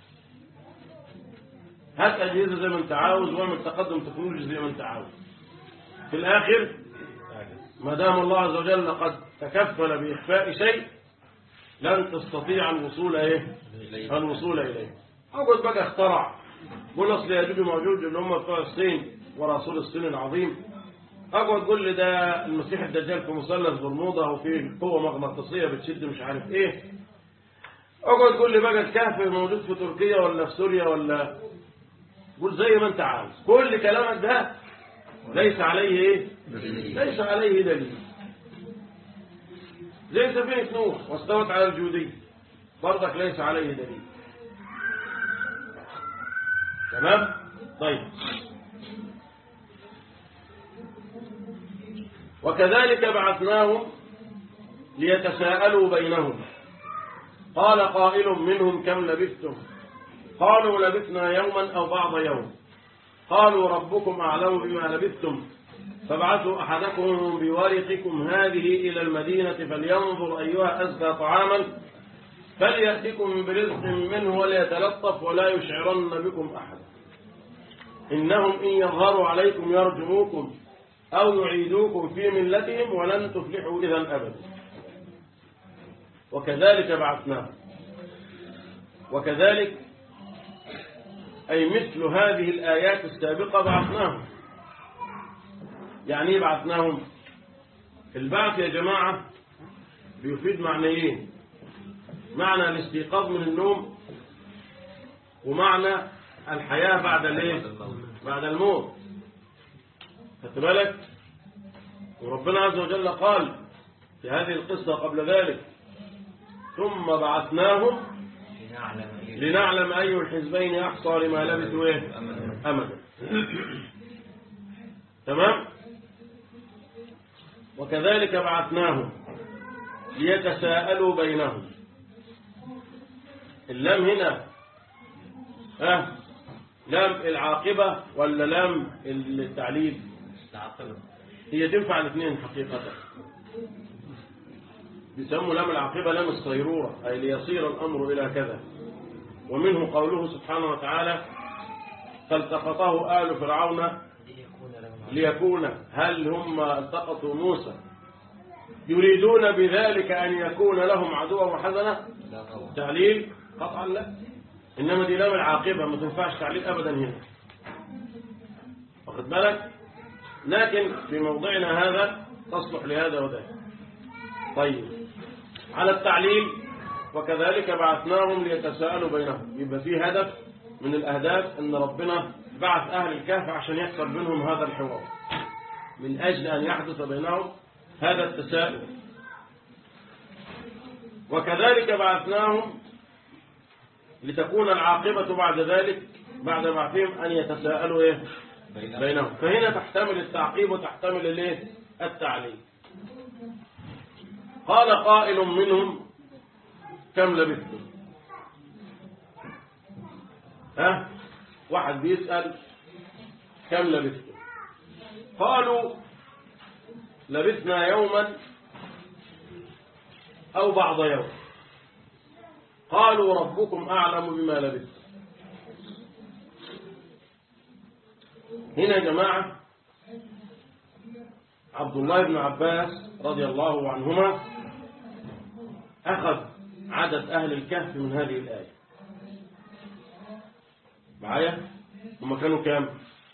هات أجهزة زي ما أنت عاوز واعمل تقدم تكنولوجي زي ما أنت عاوز في الآخر ما دام الله عز وجل قد تكفل بإخفاء شيء لن تستطيع الوصول إيه إليه. الوصول إليه أقعد بقى اخترع قول أصل يجوج وموجود اللي هم بتوع الصين ورسول الصين العظيم أقعد تقول لي ده المسيح الدجال في مثلث برمودا وفي قوة مغناطيسية بتشد مش عارف إيه اقعد تقول لي بقى الكهف موجود في تركيا ولا في سوريا ولا قول زي ما انت عاوز كل كلامك ده ليس عليه ايه ليس عليه دليل زي سفينة نوح واستوت على الجودية برضك ليس عليه دليل تمام طيب وكذلك بعثناهم ليتساءلوا بينهم قال قائل منهم كم لبثتم قالوا لبثنا يوما أو بعض يوم قالوا ربكم أعلم بما لبثتم فابعثوا أحدكم بورقكم هذه إلى المدينة فلينظر أيها أزكى طعاما فليأتكم برزق منه وليتلطف ولا يشعرن بكم أحدا إنهم إن يظهروا عليكم يرجموكم أو يعيدوكم في ملتهم ولن تفلحوا إذا أبدا وكذلك بعثناهم وكذلك أي مثل هذه الآيات السابقة بعثناهم يعني ايه بعثناهم البعث يا جماعة بيفيد معنيين معنى الاستيقاظ من النوم ومعنى الحياة بعد الايه بعد الموت خدت بالك وربنا عز وجل قال في هذه القصة قبل ذلك ثم بعثناهم لنعلم أي لنعلم أي الحزبين أحصى لما لبثوا إيه أمدا تمام وكذلك بعثناهم ليتساءلوا بينهم اللام هنا ها لام العاقبة ولا لام التعليل العاقبة هي تنفع الاثنين حقيقة بيسموا لام العاقبة لام الصيرورة أي ليصير الأمر إلى كذا ومنه قوله سبحانه وتعالى فالتقطه آل فرعون ليكون لهم ليكون هل هم التقطوا موسى يريدون بذلك أن يكون لهم عدوا وحزنا لا طبعا تعليل قطعا لا إنما دي لام العاقبة ما تنفعش تعليل أبدا هنا واخد بالك لكن في موضعنا هذا تصلح لهذا وذاك طيب على التعليل وكذلك بعثناهم ليتساءلوا بينهم يبقى في هدف من الأهداف أن ربنا بعث أهل الكهف عشان يحصل بينهم هذا الحوار من أجل أن يحدث بينهم هذا التساؤل وكذلك بعثناهم لتكون العاقبة بعد ذلك بعد بعثهم أن يتساءلوا إيه؟ بينهم فهنا تحتمل التعقيب وتحتمل الايه التعليم قال قائل منهم كم لبثتم ها واحد بيسأل كم لبثتم قالوا لبثنا يوما أو بعض يوم قالوا ربكم أعلم بما لبثتم هنا يا جماعة عبد الله بن عباس رضي الله عنهما أخذ عدد أهل الكهف من هذه الآية معايا هم كانوا كام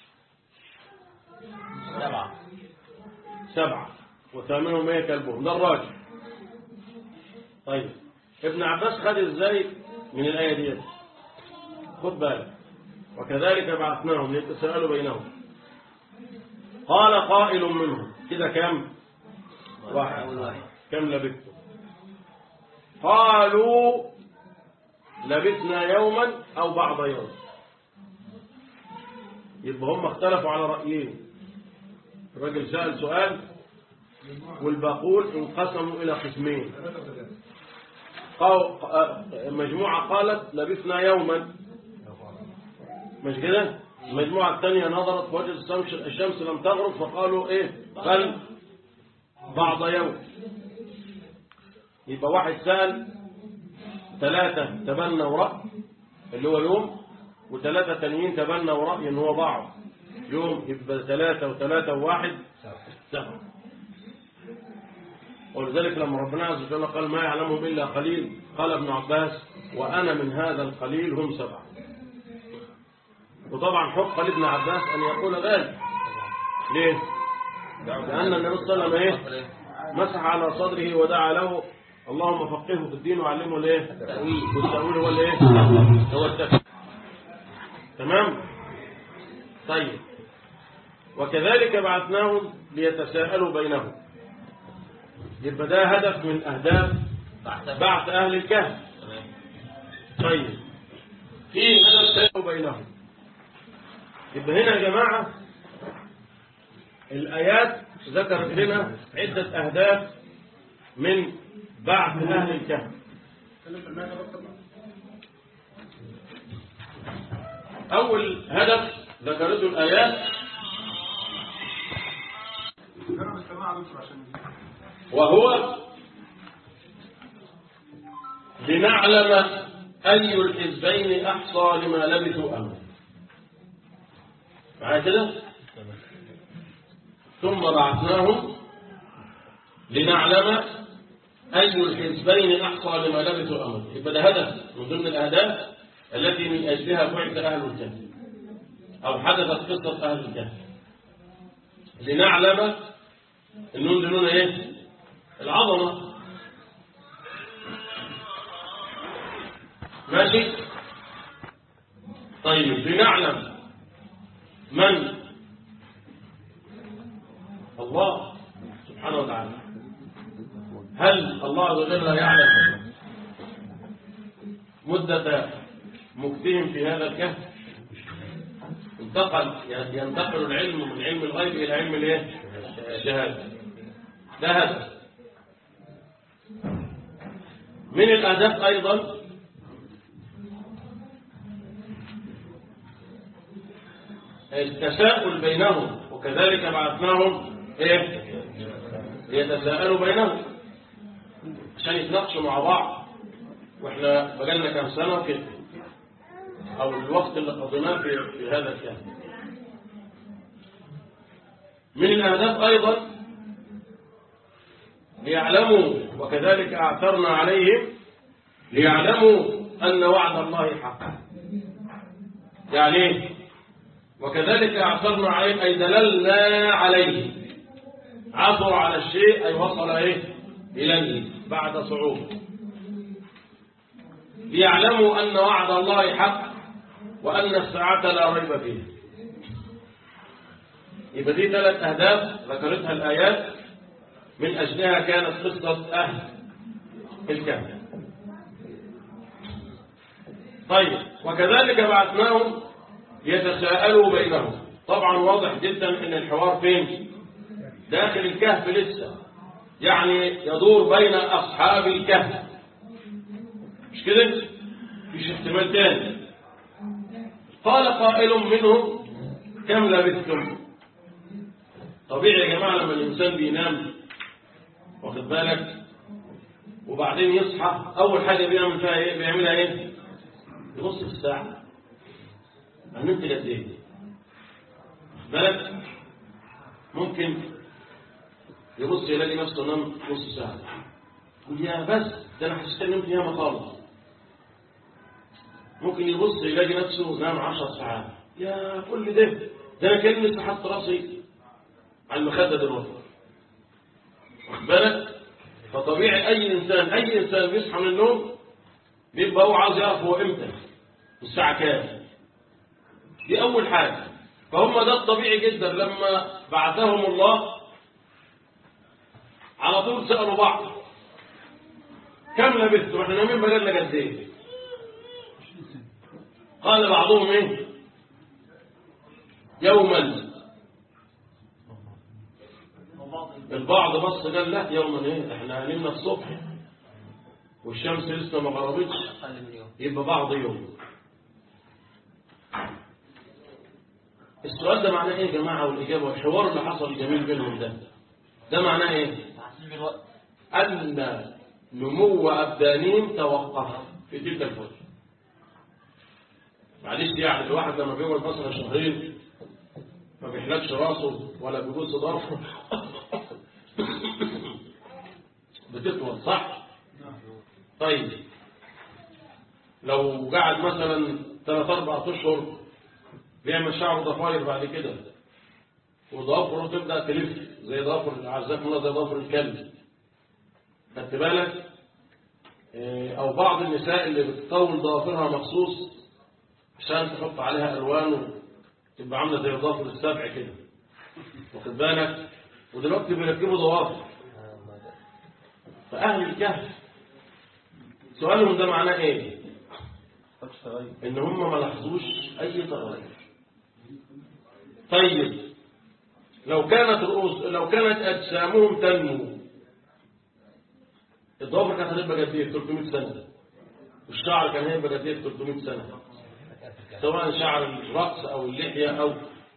سبعة سبعة وثامنهم ايه كلبهم ده الراجل طيب ابن عباس خد ازاي من الآية دي خد بالك وكذلك بعثناهم ليتساءلوا بينهم قال قائل منهم كده كم واحد أول واحد كم لبثتم قالوا لبثنا يوما أو بعض يوم يبقى هم اختلفوا على رأيين الراجل سأل سؤال والباقون انقسموا إلى قسمين قو- آه، مجموعة قالت لبثنا يوما مش كده المجموعة الثانية نظرت فوجد الشمس الشمس لم تغرب فقالوا ايه بل بعض يوم يبقى واحد سأل ثلاثة تبنوا رأي اللي هو يوم وثلاثة تانيين تبنوا رأي ان هو بعض يوم يبقى ثلاثة وثلاثة وواحد سبعة ولذلك لما ربنا عز وجل قال ما يعلمهم إلا قليل قال ابن عباس وأنا من هذا القليل هم سبعة وطبعا حق لابن عباس أن يقول ذلك ليه؟ لأن النبي صلى الله عليه وسلم إيه؟ مسح على صدره ودعا له اللهم فقهه في الدين وعلمه الايه والتأويل هو الايه هو التفسير تمام طيب وكذلك بعثناهم ليتساءلوا بينهم يبقى ده هدف من أهداف بعث أهل الكهف تمام طيب في هدف تساءلوا بينهم يبقى هنا يا جماعة الآيات ذكرت لنا عدة أهداف من بعث أهل الكهف أول هدف ذكرته الآيات جرب السماعة دكتور عشان وهو لنعلم أي الحزبين أحصى لما لبثوا أمر معايا كده ثم بعثناهم لنعلم أي الحزبين أحصى لما لبثوا أمر يبقى ده هدف من ضمن الأهداف التي من أجلها بعث أهل الكهف أو حدثت قصة أهل الكهف لنعلم النون دي نون إيه؟ العظمة ماشي طيب لنعلم من الله سبحانه وتعالى هل الله عز وجل يعلم مدة مكتهم في هذا الكهف انتقل ينتقل العلم من علم الغيب إلى علم الايه الشهادة ده هدف من الأهداف أيضا التساؤل بينهم وكذلك بعثناهم ايه يتساءلوا بينهم عشان يتناقشوا مع بعض واحنا بقالنا كام سنه كده او الوقت اللي قضيناه في, في هذا الكهف من الاهداف ايضا ليعلموا وكذلك اعثرنا عليهم ليعلموا ان وعد الله حق يعني ايه وكذلك اعثرنا عليهم اي دللنا عليه عثر على الشيء اي وصل ايه اليه بعد صعوبه ليعلموا ان وعد الله حق وان الساعه لا ريب فيها يبقى دي ثلاث اهداف ذكرتها الايات من اجلها كانت قصه اهل الكهف طيب وكذلك بعثناهم يتساءلوا بينهم طبعا واضح جدا ان الحوار فين داخل الكهف لسه يعني يدور بين اصحاب الكهف مش كده مفيش احتمال تاني قال قائل منهم كم لبثتم طبيعي يا جماعه لما الانسان بينام واخد بالك وبعدين يصحى اول حاجه بيعمل فيها ايه بيعملها ايه يبص في الساعه نمت قد ايه بالك ممكن يبص يلاقي نفسه نام نص ساعه يقول يا بس ده انا حسيت ان نمت ياما خالص ممكن يبص يلاقي نفسه نام 10 ساعات يا كل ده ده انا كان لسه حاطط راسي على المخده دلوقتي واخد بالك فطبيعي اي انسان اي انسان بيصحى من النوم بيبقى هو عاوز يعرف هو امتى الساعه كام دي أول حاجة فهم ده الطبيعي جدا لما بعثهم الله على طول سألوا بعض كم لبثتم احنا نايمين بقالنا قد ايه قال بعضهم ايه يوما البعض بص قال لا يوما ايه احنا نمنا الصبح والشمس لسه ما غربتش أقل من يوم يبقى بعض يوم السؤال ده معناه ايه يا جماعه والاجابه والحوار اللي حصل الجميل بينهم ده ده معناه ايه ما حسيش بالوقت ان نمو ابدانهم توقف في تلك الفتره معلش يعني الواحد لما بيقعد مثلا شهرين ما بيحلقش راسه ولا بيبص ظهره بتطول صح طيب لو قعد مثلا ثلاث اربع اشهر بيعمل شعره ضفاير بعد كده وضفره تبدا تلف زي ضفر عزاكم الله زي ضفر الكلب خدت بالك إيه، او بعض النساء اللي بتطول ضوافرها مخصوص عشان تحط عليها الوان وتبقى عامله زي ضفر السبع كده واخد بالك ودلوقتي بيركبوا ضوافر فاهل الكهف سؤالهم ده معناه ايه ان هم ما لاحظوش اي تغير طيب لو كانت رؤوس لو كانت اجسامهم تنمو الضوافر كانت هتبقى قد ايه 300 سنه والشعر كان هيبقى قد ايه 300 سنه سواء شعر الراس او اللحيه او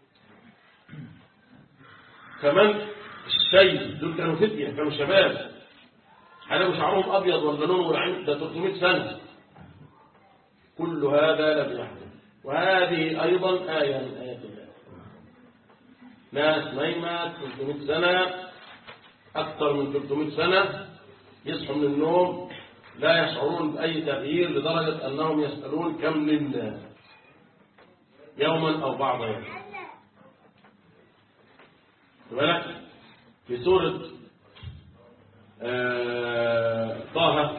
كمان الشيب دول كانوا فتيه كانوا شباب هلاقوا شعرهم ابيض ولا لونه والعين ده 300 سنه كل هذا لم يحدث وهذه ايضا ايه من ايات الله ناس نايمه 300 سنه اكثر من 300 سنه يصحوا من النوم لا يشعرون بأي تغيير لدرجة أنهم يسألون كم لله يوما أو بعض يوم بالك في سورة آه، طه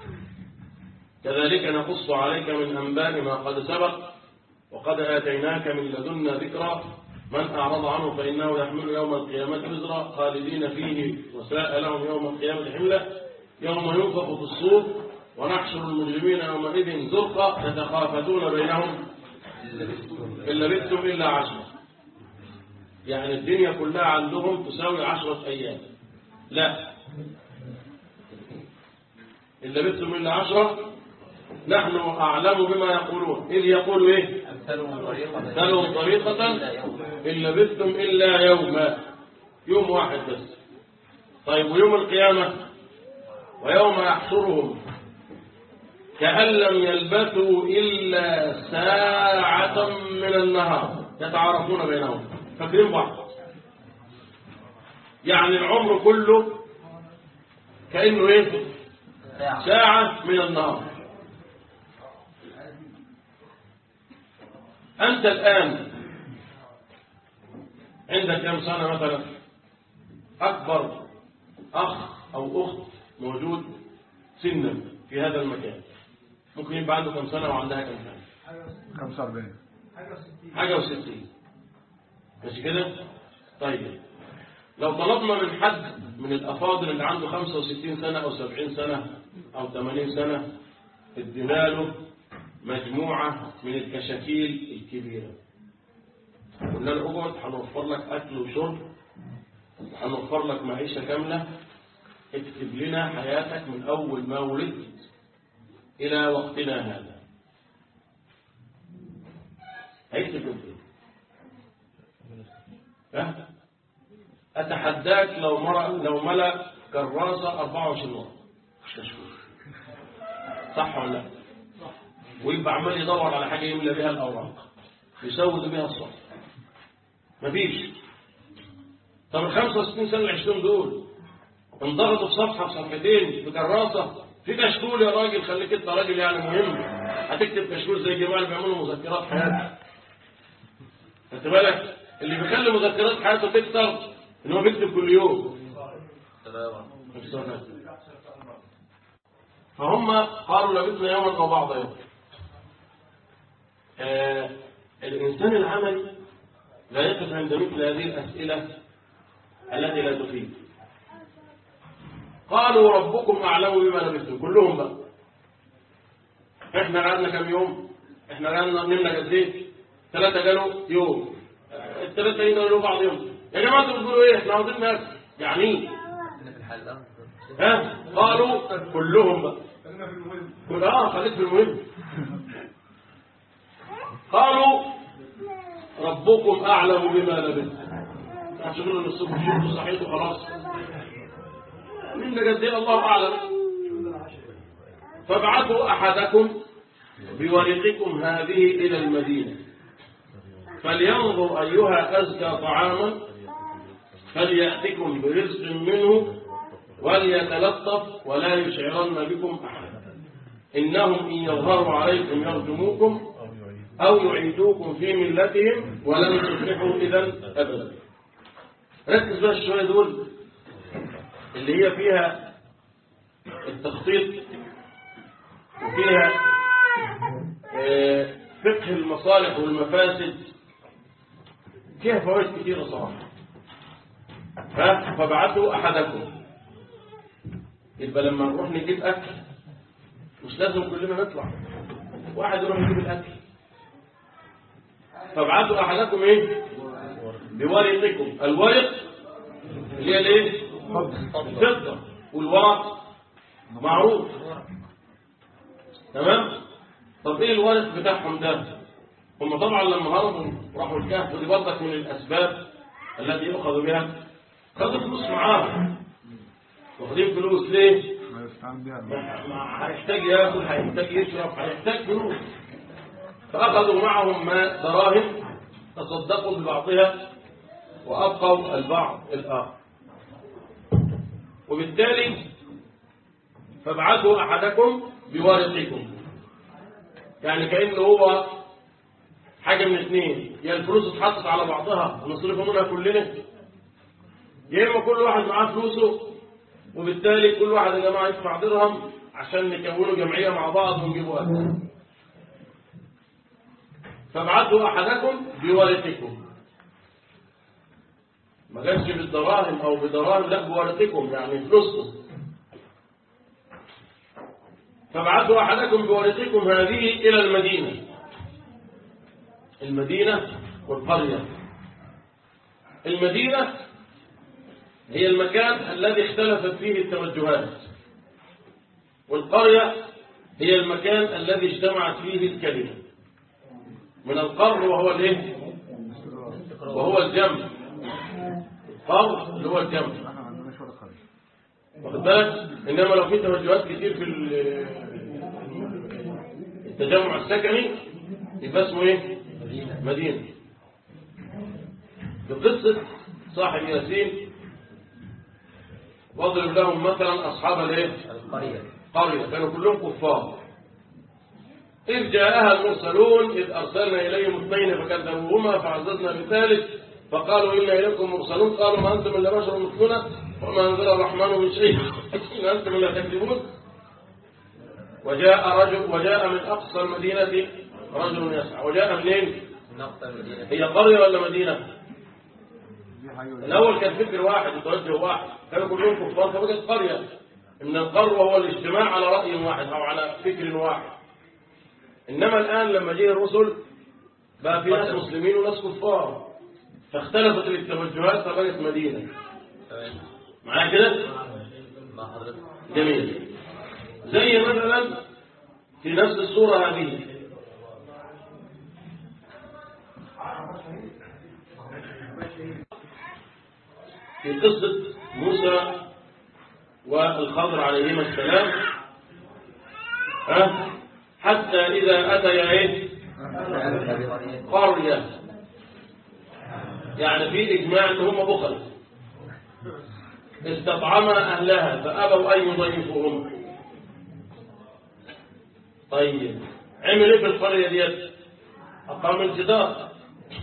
كذلك نقص عليك من أنباء ما قد سبق وقد آتيناك من لدنا ذكرى من أعرض عنه فإنه يحمل يوم القيامة وزرا خالدين فيه وساء لهم يوم القيامة حملة يوم ينفخ في الصور ونحشر المجرمين يومئذ زرقا يتخافتون بينهم إن لبثتم إلا عشرة يعني الدنيا كلها عندهم تساوي عشرة أيام لا إن لبثتم إلا عشرة نحن أعلم بما يقولون إذ يقول إيه أمثلهم طريقة أمثلهم طريقة إلا يوم إن لبثتم إلا يوما يوم واحد بس طيب ويوم القيامة ويوم يحشرهم كأن لم يلبثوا إلا ساعة من النهار يتعارفون بينهم فاكرين بعض يعني العمر كله كأنه إيه ساعة ساعة من النهار أنت الآن عندك كم سنة مثلا أكبر أخ أو أخت موجود سنا في هذا المكان ممكن يبقى عنده كم سنة وعندها كم سنة 45 حاجة وستين ماشي كده طيب لو طلبنا من حد من الأفاضل اللي عنده 65 سنة أو 70 سنة أو 80 سنة ادينا له مجموعة من الكشاكيل الكبيرة قلنا له اقعد هنوفر لك أكل وشرب هنوفر لك معيشة كاملة اكتب لنا حياتك من أول ما ولدت إلى وقتنا هذا هيكتب له ايه؟ ها؟ أتحداك لو مرأ لو ملأ كراسة 24 ورقة مش كشكول صح ولا لا؟ ويبقى عمال يدور على حاجة يملى بها الأوراق يسود بها الصف مفيش طب ال 65 سنة اللي عشتهم دول انضغطوا في صفحة في صفحتين في كراسة في كشكول يا راجل خليك انت راجل يعني مهم هتكتب كشكول زي الجماعة اللي بيعملوا مذكرات حياتك خدت بالك اللي بيخلي مذكرات حياته تكتر ان هو بيكتب كل يوم فهم قالوا لبثنا يوما او بعض يوم آه الانسان العملي لا يقف عند مثل هذه الاسئله التي لا تفيد قالوا ربكم اعلم بما لبثتم كلهم بقى احنا قعدنا كم يوم احنا قعدنا نمنا قد ايه ثلاثه قالوا يوم الثلاثه هنا قالوا بعض يوم يا جماعه انتوا بتقولوا ايه احنا عاوزين ناكل يعني ايه في الحال ده ها قالوا كلهم بقى خلينا في المهم قل اه خليك في المهم قالوا ربكم اعلم بما لبثتم هتقولوا ان الصبح شفتوا صحيح وخلاص من قد ايه الله اعلم فابعثوا احدكم بورقكم هذه الى المدينه فلينظر ايها ازكى طعاما فلياتكم برزق منه وليتلطف ولا يشعرن بكم احدا انهم ان يظهروا عليكم يرجموكم او يعيدوكم في ملتهم ولن تفلحوا اذا ابدا ركز بقى الشويه دول اللي هي فيها التخطيط وفيها آه، فقه المصالح والمفاسد فيها فوائد كثيرة صراحة ها فابعثوا أحدكم يبقى لما نروح نجيب أكل مش لازم كلنا نطلع واحد يروح يجيب الأكل فابعثوا أحدكم إيه بورقكم الورق اللي هي الايه الفضة والورق معروف تمام طب ايه الورق بتاعهم ده هم طبعا لما هربوا راحوا الكهف دي برضك من الاسباب التي يؤخذ بها خدوا فلوس معاهم واخدين فلوس ليه ما يستعان بها ما- ما هيحتاج ياكل هيحتاج يشرب هيحتاج فلوس فأخذوا معهم ما دراهم تصدقوا ببعضها وأبقوا البعض الآخر وبالتالي فابعثوا أحدكم بورقكم يعني كأنه هو حاجة من اثنين يا الفلوس اتحطت على بعضها ونصرف منها كلنا يا إما كل واحد معاه فلوسه وبالتالي كل واحد يا جماعة يدفع درهم عشان نكونوا جمعية مع بعض ونجيبوا أكل فابعثوا أحدكم بورقكم ما كانش بالدراهم أو بدراهم لا بورقكم يعني فلوسكم فابعثوا أحدكم بورقكم هذه إلى المدينة المدينة والقرية المدينة هي المكان الذي اختلفت فيه التوجهات والقرية هي المكان الذي اجتمعت فيه الكلمة من القر وهو الايه وهو الجمع القر اللي هو الجمع واخد بالك انما لو في توجهات كتير في ال- التجمع السكني يبقى اسمه ايه مدينة في قصة صاحب ياسين واضرب لهم مثلا أصحاب الايه القرية قرية كانوا كلهم كفار إذ جاءها المرسلون إذ أرسلنا إليهم اثنين فكذبوهما فعززنا بثالث فقالوا إنا إليكم مرسلون قالوا ما أنتم إلا بشر مثلنا وما أنزل الرحمن من شيء إن أنتم إلا تكذبون وجاء رجل وجاء من أقصى المدينة رجل يسعى وجاء منين؟ نقطة المدينة هي قرية ولا مدينة؟ الأول كان فكر واحد وتوجه واحد كانوا كلهم كفار فبقت قرية إن القر وهو الاجتماع على رأي واحد أو على فكر واحد إنما الآن لما جه الرسل بقى في ناس مسلمين وناس كفار فاختلفت التوجهات فبقت مدينة تمام معايا كده؟ مع حضرتك جميل زي مثلا في نفس الصورة هذه في قصة موسى والخضر عليهما السلام ها؟ حتى إذا أتيا إيه؟ قرية يعني في إجماع إن هم بخل استطعما أهلها فأبوا أن يضيفوهم طيب عمل إيه في القرية ديت أقام الجدار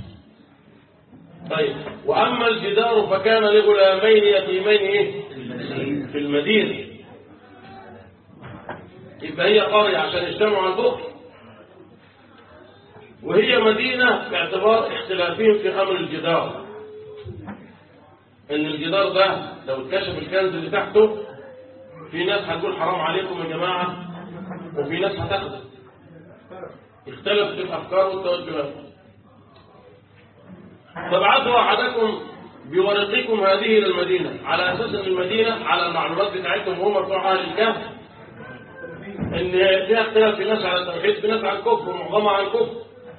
طيب وأما الجدار فكان لغلامين يتيمين إيه؟ في المدينة يبقى هي قرية عشان يجتمعوا على البخل وهي مدينة باعتبار اختلافهم في أمر الجدار ان الجدار ده لو اتكشف الكنز اللي تحته في ناس هتقول حرام عليكم يا جماعة وفي ناس هتاخده اختلفت الافكار والتوجهات فابعثوا احدكم بورقكم هذه الى المدينة على اساس ان المدينة على المعلومات بتاعتهم هم بتوع اهل الكهف ان فيها اختلاف في ناس على التوحيد في ناس على الكفر ومعظمها على الكفر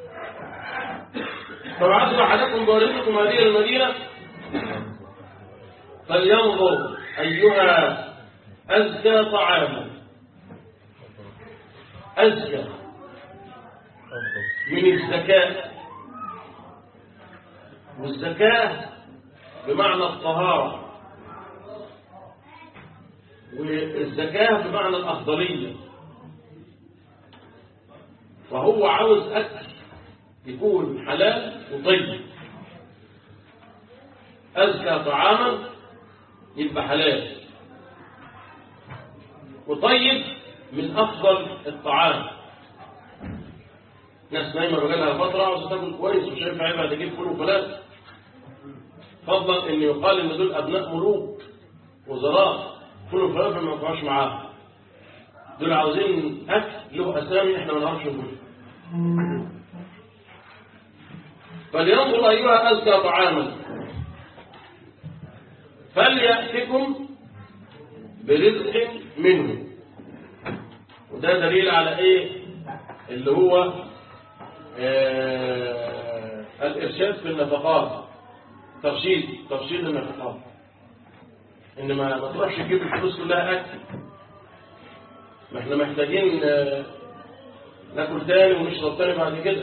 فابعثوا احدكم بورقكم هذه الى المدينة فلينظر أيها أزكى طعاما أزكى من الزكاة والزكاة بمعنى الطهارة والزكاة بمعنى الأفضلية فهو عاوز أكل يكون حلال وطيب أزكى طعاما يبقى حلال وطيب من أفضل الطعام ناس نايمة بقالها فترة عاوزة تاكل كويس ومش هينفع عيبها تجيب فول وفلات فضلا ان يقال ان دول ابناء ملوك وزراء فول وفلات ما ينفعوش معاهم دول عاوزين اكل له اسامي احنا ما نعرفش نقول فلينظر ايها ازكى طعاما فليأتكم برزق منه وده دليل على ايه اللي هو آه الارشاد في النفقات ترشيد ترشيد النفقات ان ما ما تروحش تجيب الفلوس كلها اكل ما احنا محتاجين آه ناكل تاني ونشرب تاني بعد كده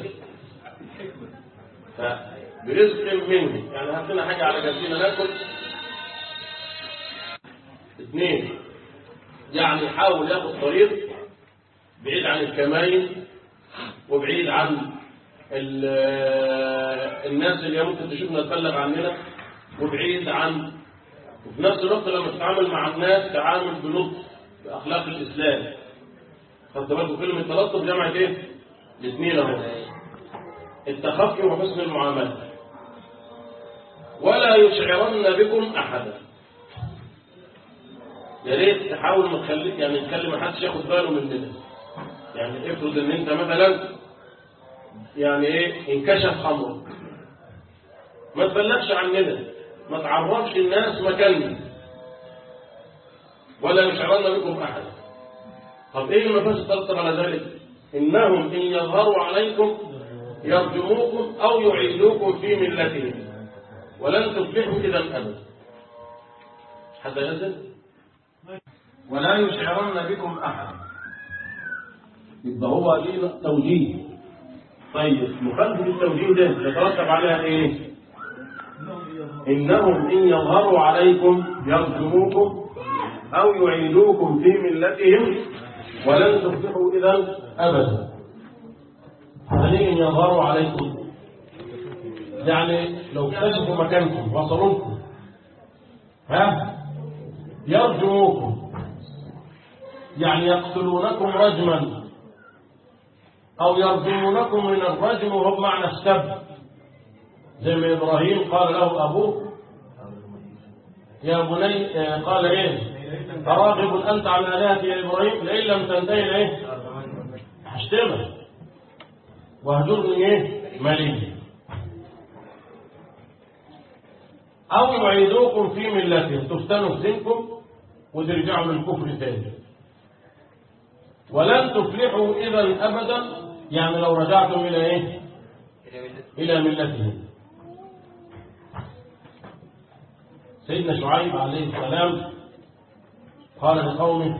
فبرزق منه يعني هات لنا حاجه على جنبنا ناكل اثنين يعني يحاول ياخد طريق بعيد عن الكمائن وبعيد عن ال- الناس اللي ممكن تشوفنا تبلغ عننا وبعيد عن وفي نفس الوقت لما تتعامل مع الناس تعامل بلطف بأخلاق الإسلام خدت بالكم كلمة تلطف جمعت إيه؟ الاثنين أهو التخفي وحسن المعاملة ولا يشعرن بكم أحدا يا ريت تحاول ما تخليك يعني تخلي ما حدش ياخد باله مننا يعني افرض ان انت مثلا يعني ايه انكشف خمرك ما تبلغش عننا ما تعرفش الناس مكاننا ولا يشعرن بكم احدا طب ايه المفاسد ترتب على ذلك انهم ان يظهروا عليكم يرجموكم او يعيدوكم في ملتهم ولن تفلحوا اذا ابدا حتى ينزل ولا يشعرن بكم احدا يبقى هو ليه توجيه طيب مخالفه التوجيه ده يترتب عليها ايه انهم ان يظهروا عليكم يرجموكم او يعيدوكم في ملتهم ولن تفلحوا اذا ابدا يعني ان يظهروا عليكم يعني لو اكتشفوا مكانكم وصلوا لكم ها يرجموكم يعني يقتلونكم رجما أو يرجمونكم من الرجم وهو بمعنى السب زي ما إبراهيم قال له أبوه يا بني آه، قال إيه أراغب أنت عن آلهتي يا إبراهيم لئن لم تنتهي إيه هشتمك واهجرني إيه مليا أو يعيدوكم في ملتهم تفتنوا في دينكم وترجعوا للكفر تاني ولن تفلحوا إذا أبدا يعني لو رجعتم إلى إيه إلى ملتهم سيدنا شعيب عليه السلام قال لقومه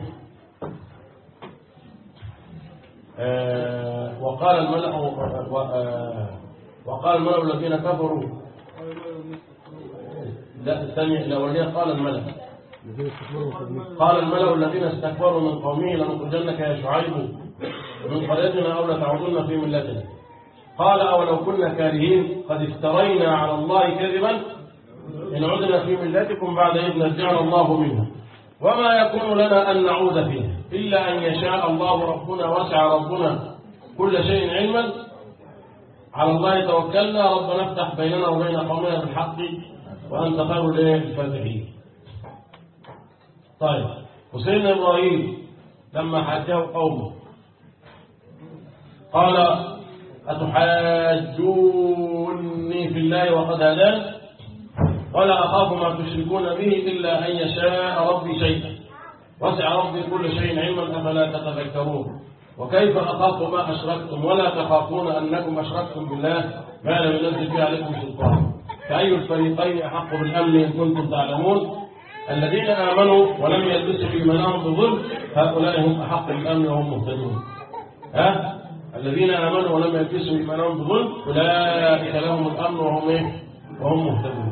آه وقال الملأ و- آه وقال الملأ الذين كفروا لا الثانية الأولية قال الملأ قال الملأ الذين استكبروا من قومه لنخرجنك يا شعيب من قريتنا أو لتعودن في ملتنا قال أولو كنا كارهين قد افترينا على الله كذبا إن عدنا في ملتكم بعد إذ نجعنا الله منها وما يكون لنا أن نعود فيها إلا أن يشاء الله ربنا وسع ربنا كل شيء علما على الله توكلنا ربنا افتح بيننا وبين قومنا بالحق وأنت خير الإيه؟ الفاتحين طيب وسيدنا إبراهيم لما حكاه قومه قال أتحاجوني في الله وقد هدان ولا أخاف ما تشركون به إلا أن يشاء ربي شيئا وسع ربي كل شيء علما أفلا تتذكرون وكيف أخاف ما أشركتم ولا تخافون أنكم أشركتم بالله ما لم ينزل به عليكم سلطان فأي الفريقين أحق بالأمن إن كنتم تعلمون الذين آمنوا ولم يلبسوا إيمانهم بظلم هؤلاء هم أحق بالأمن وهم مهتدون ها الذين آمنوا ولم يلبسوا إيمانهم بظلم أولئك لهم الأمن وهم إيه؟ وهم مهتدون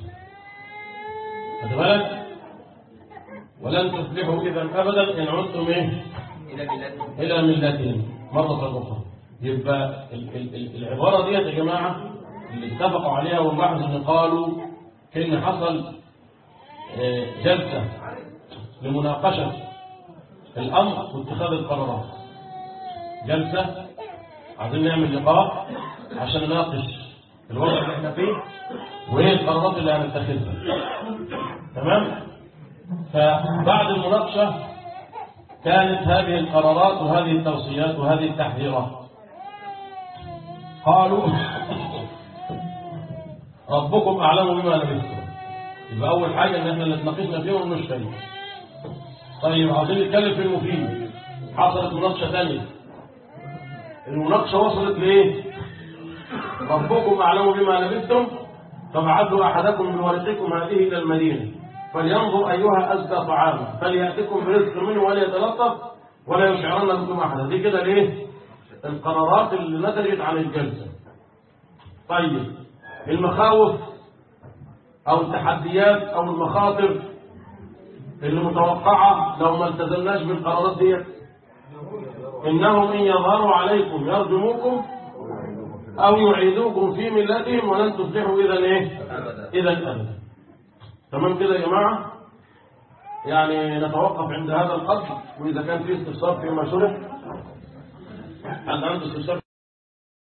خد بالك ولن تفلحوا إذا أبدا إن عدتم إيه؟ إلى ملتهم إلى ملتهم مرة أخرى يبقى ال- ال- ال- العبارة دي يا جماعة اللي اتفقوا عليها واللاحظ إن قالوا إن حصل آه، جلسة لمناقشة الأمر واتخاذ القرارات جلسة عايزين نعمل لقاء عشان نناقش الوضع اللي احنا فيه وايه القرارات اللي هنتخذها تمام فبعد المناقشة كانت هذه القرارات وهذه التوصيات وهذه التحذيرات قالوا ربكم أعلم بما لبثتم يبقى أول حاجة إن احنا اللي اتناقشنا فيه ونشتري طيب عاوزين نتكلم في المفيد حصلت مناقشة ثانية المناقشة وصلت لإيه؟ ربكم أعلم بما لبثتم فابعثوا أحدكم بورقكم هذه إلى المدينة فلينظر أيها أزكى طعاما فليأتكم برزق منه وليتلطف ولا يشعرن بكم أحدا دي كده ليه؟ القرارات اللي نتجت عن الجلسة طيب المخاوف أو التحديات أو المخاطر اللي متوقعة لو ما التزمناش بالقرارات دي إنهم إن يظهروا عليكم يرجموكم أو يعيدوكم في ملتهم ولن تفلحوا إذا إيه؟ أبدا إذا أبدا تمام كده يا جماعة يعني نتوقف عند هذا القدر وإذا كان في استفسار فيما شرح هل عنده استفسار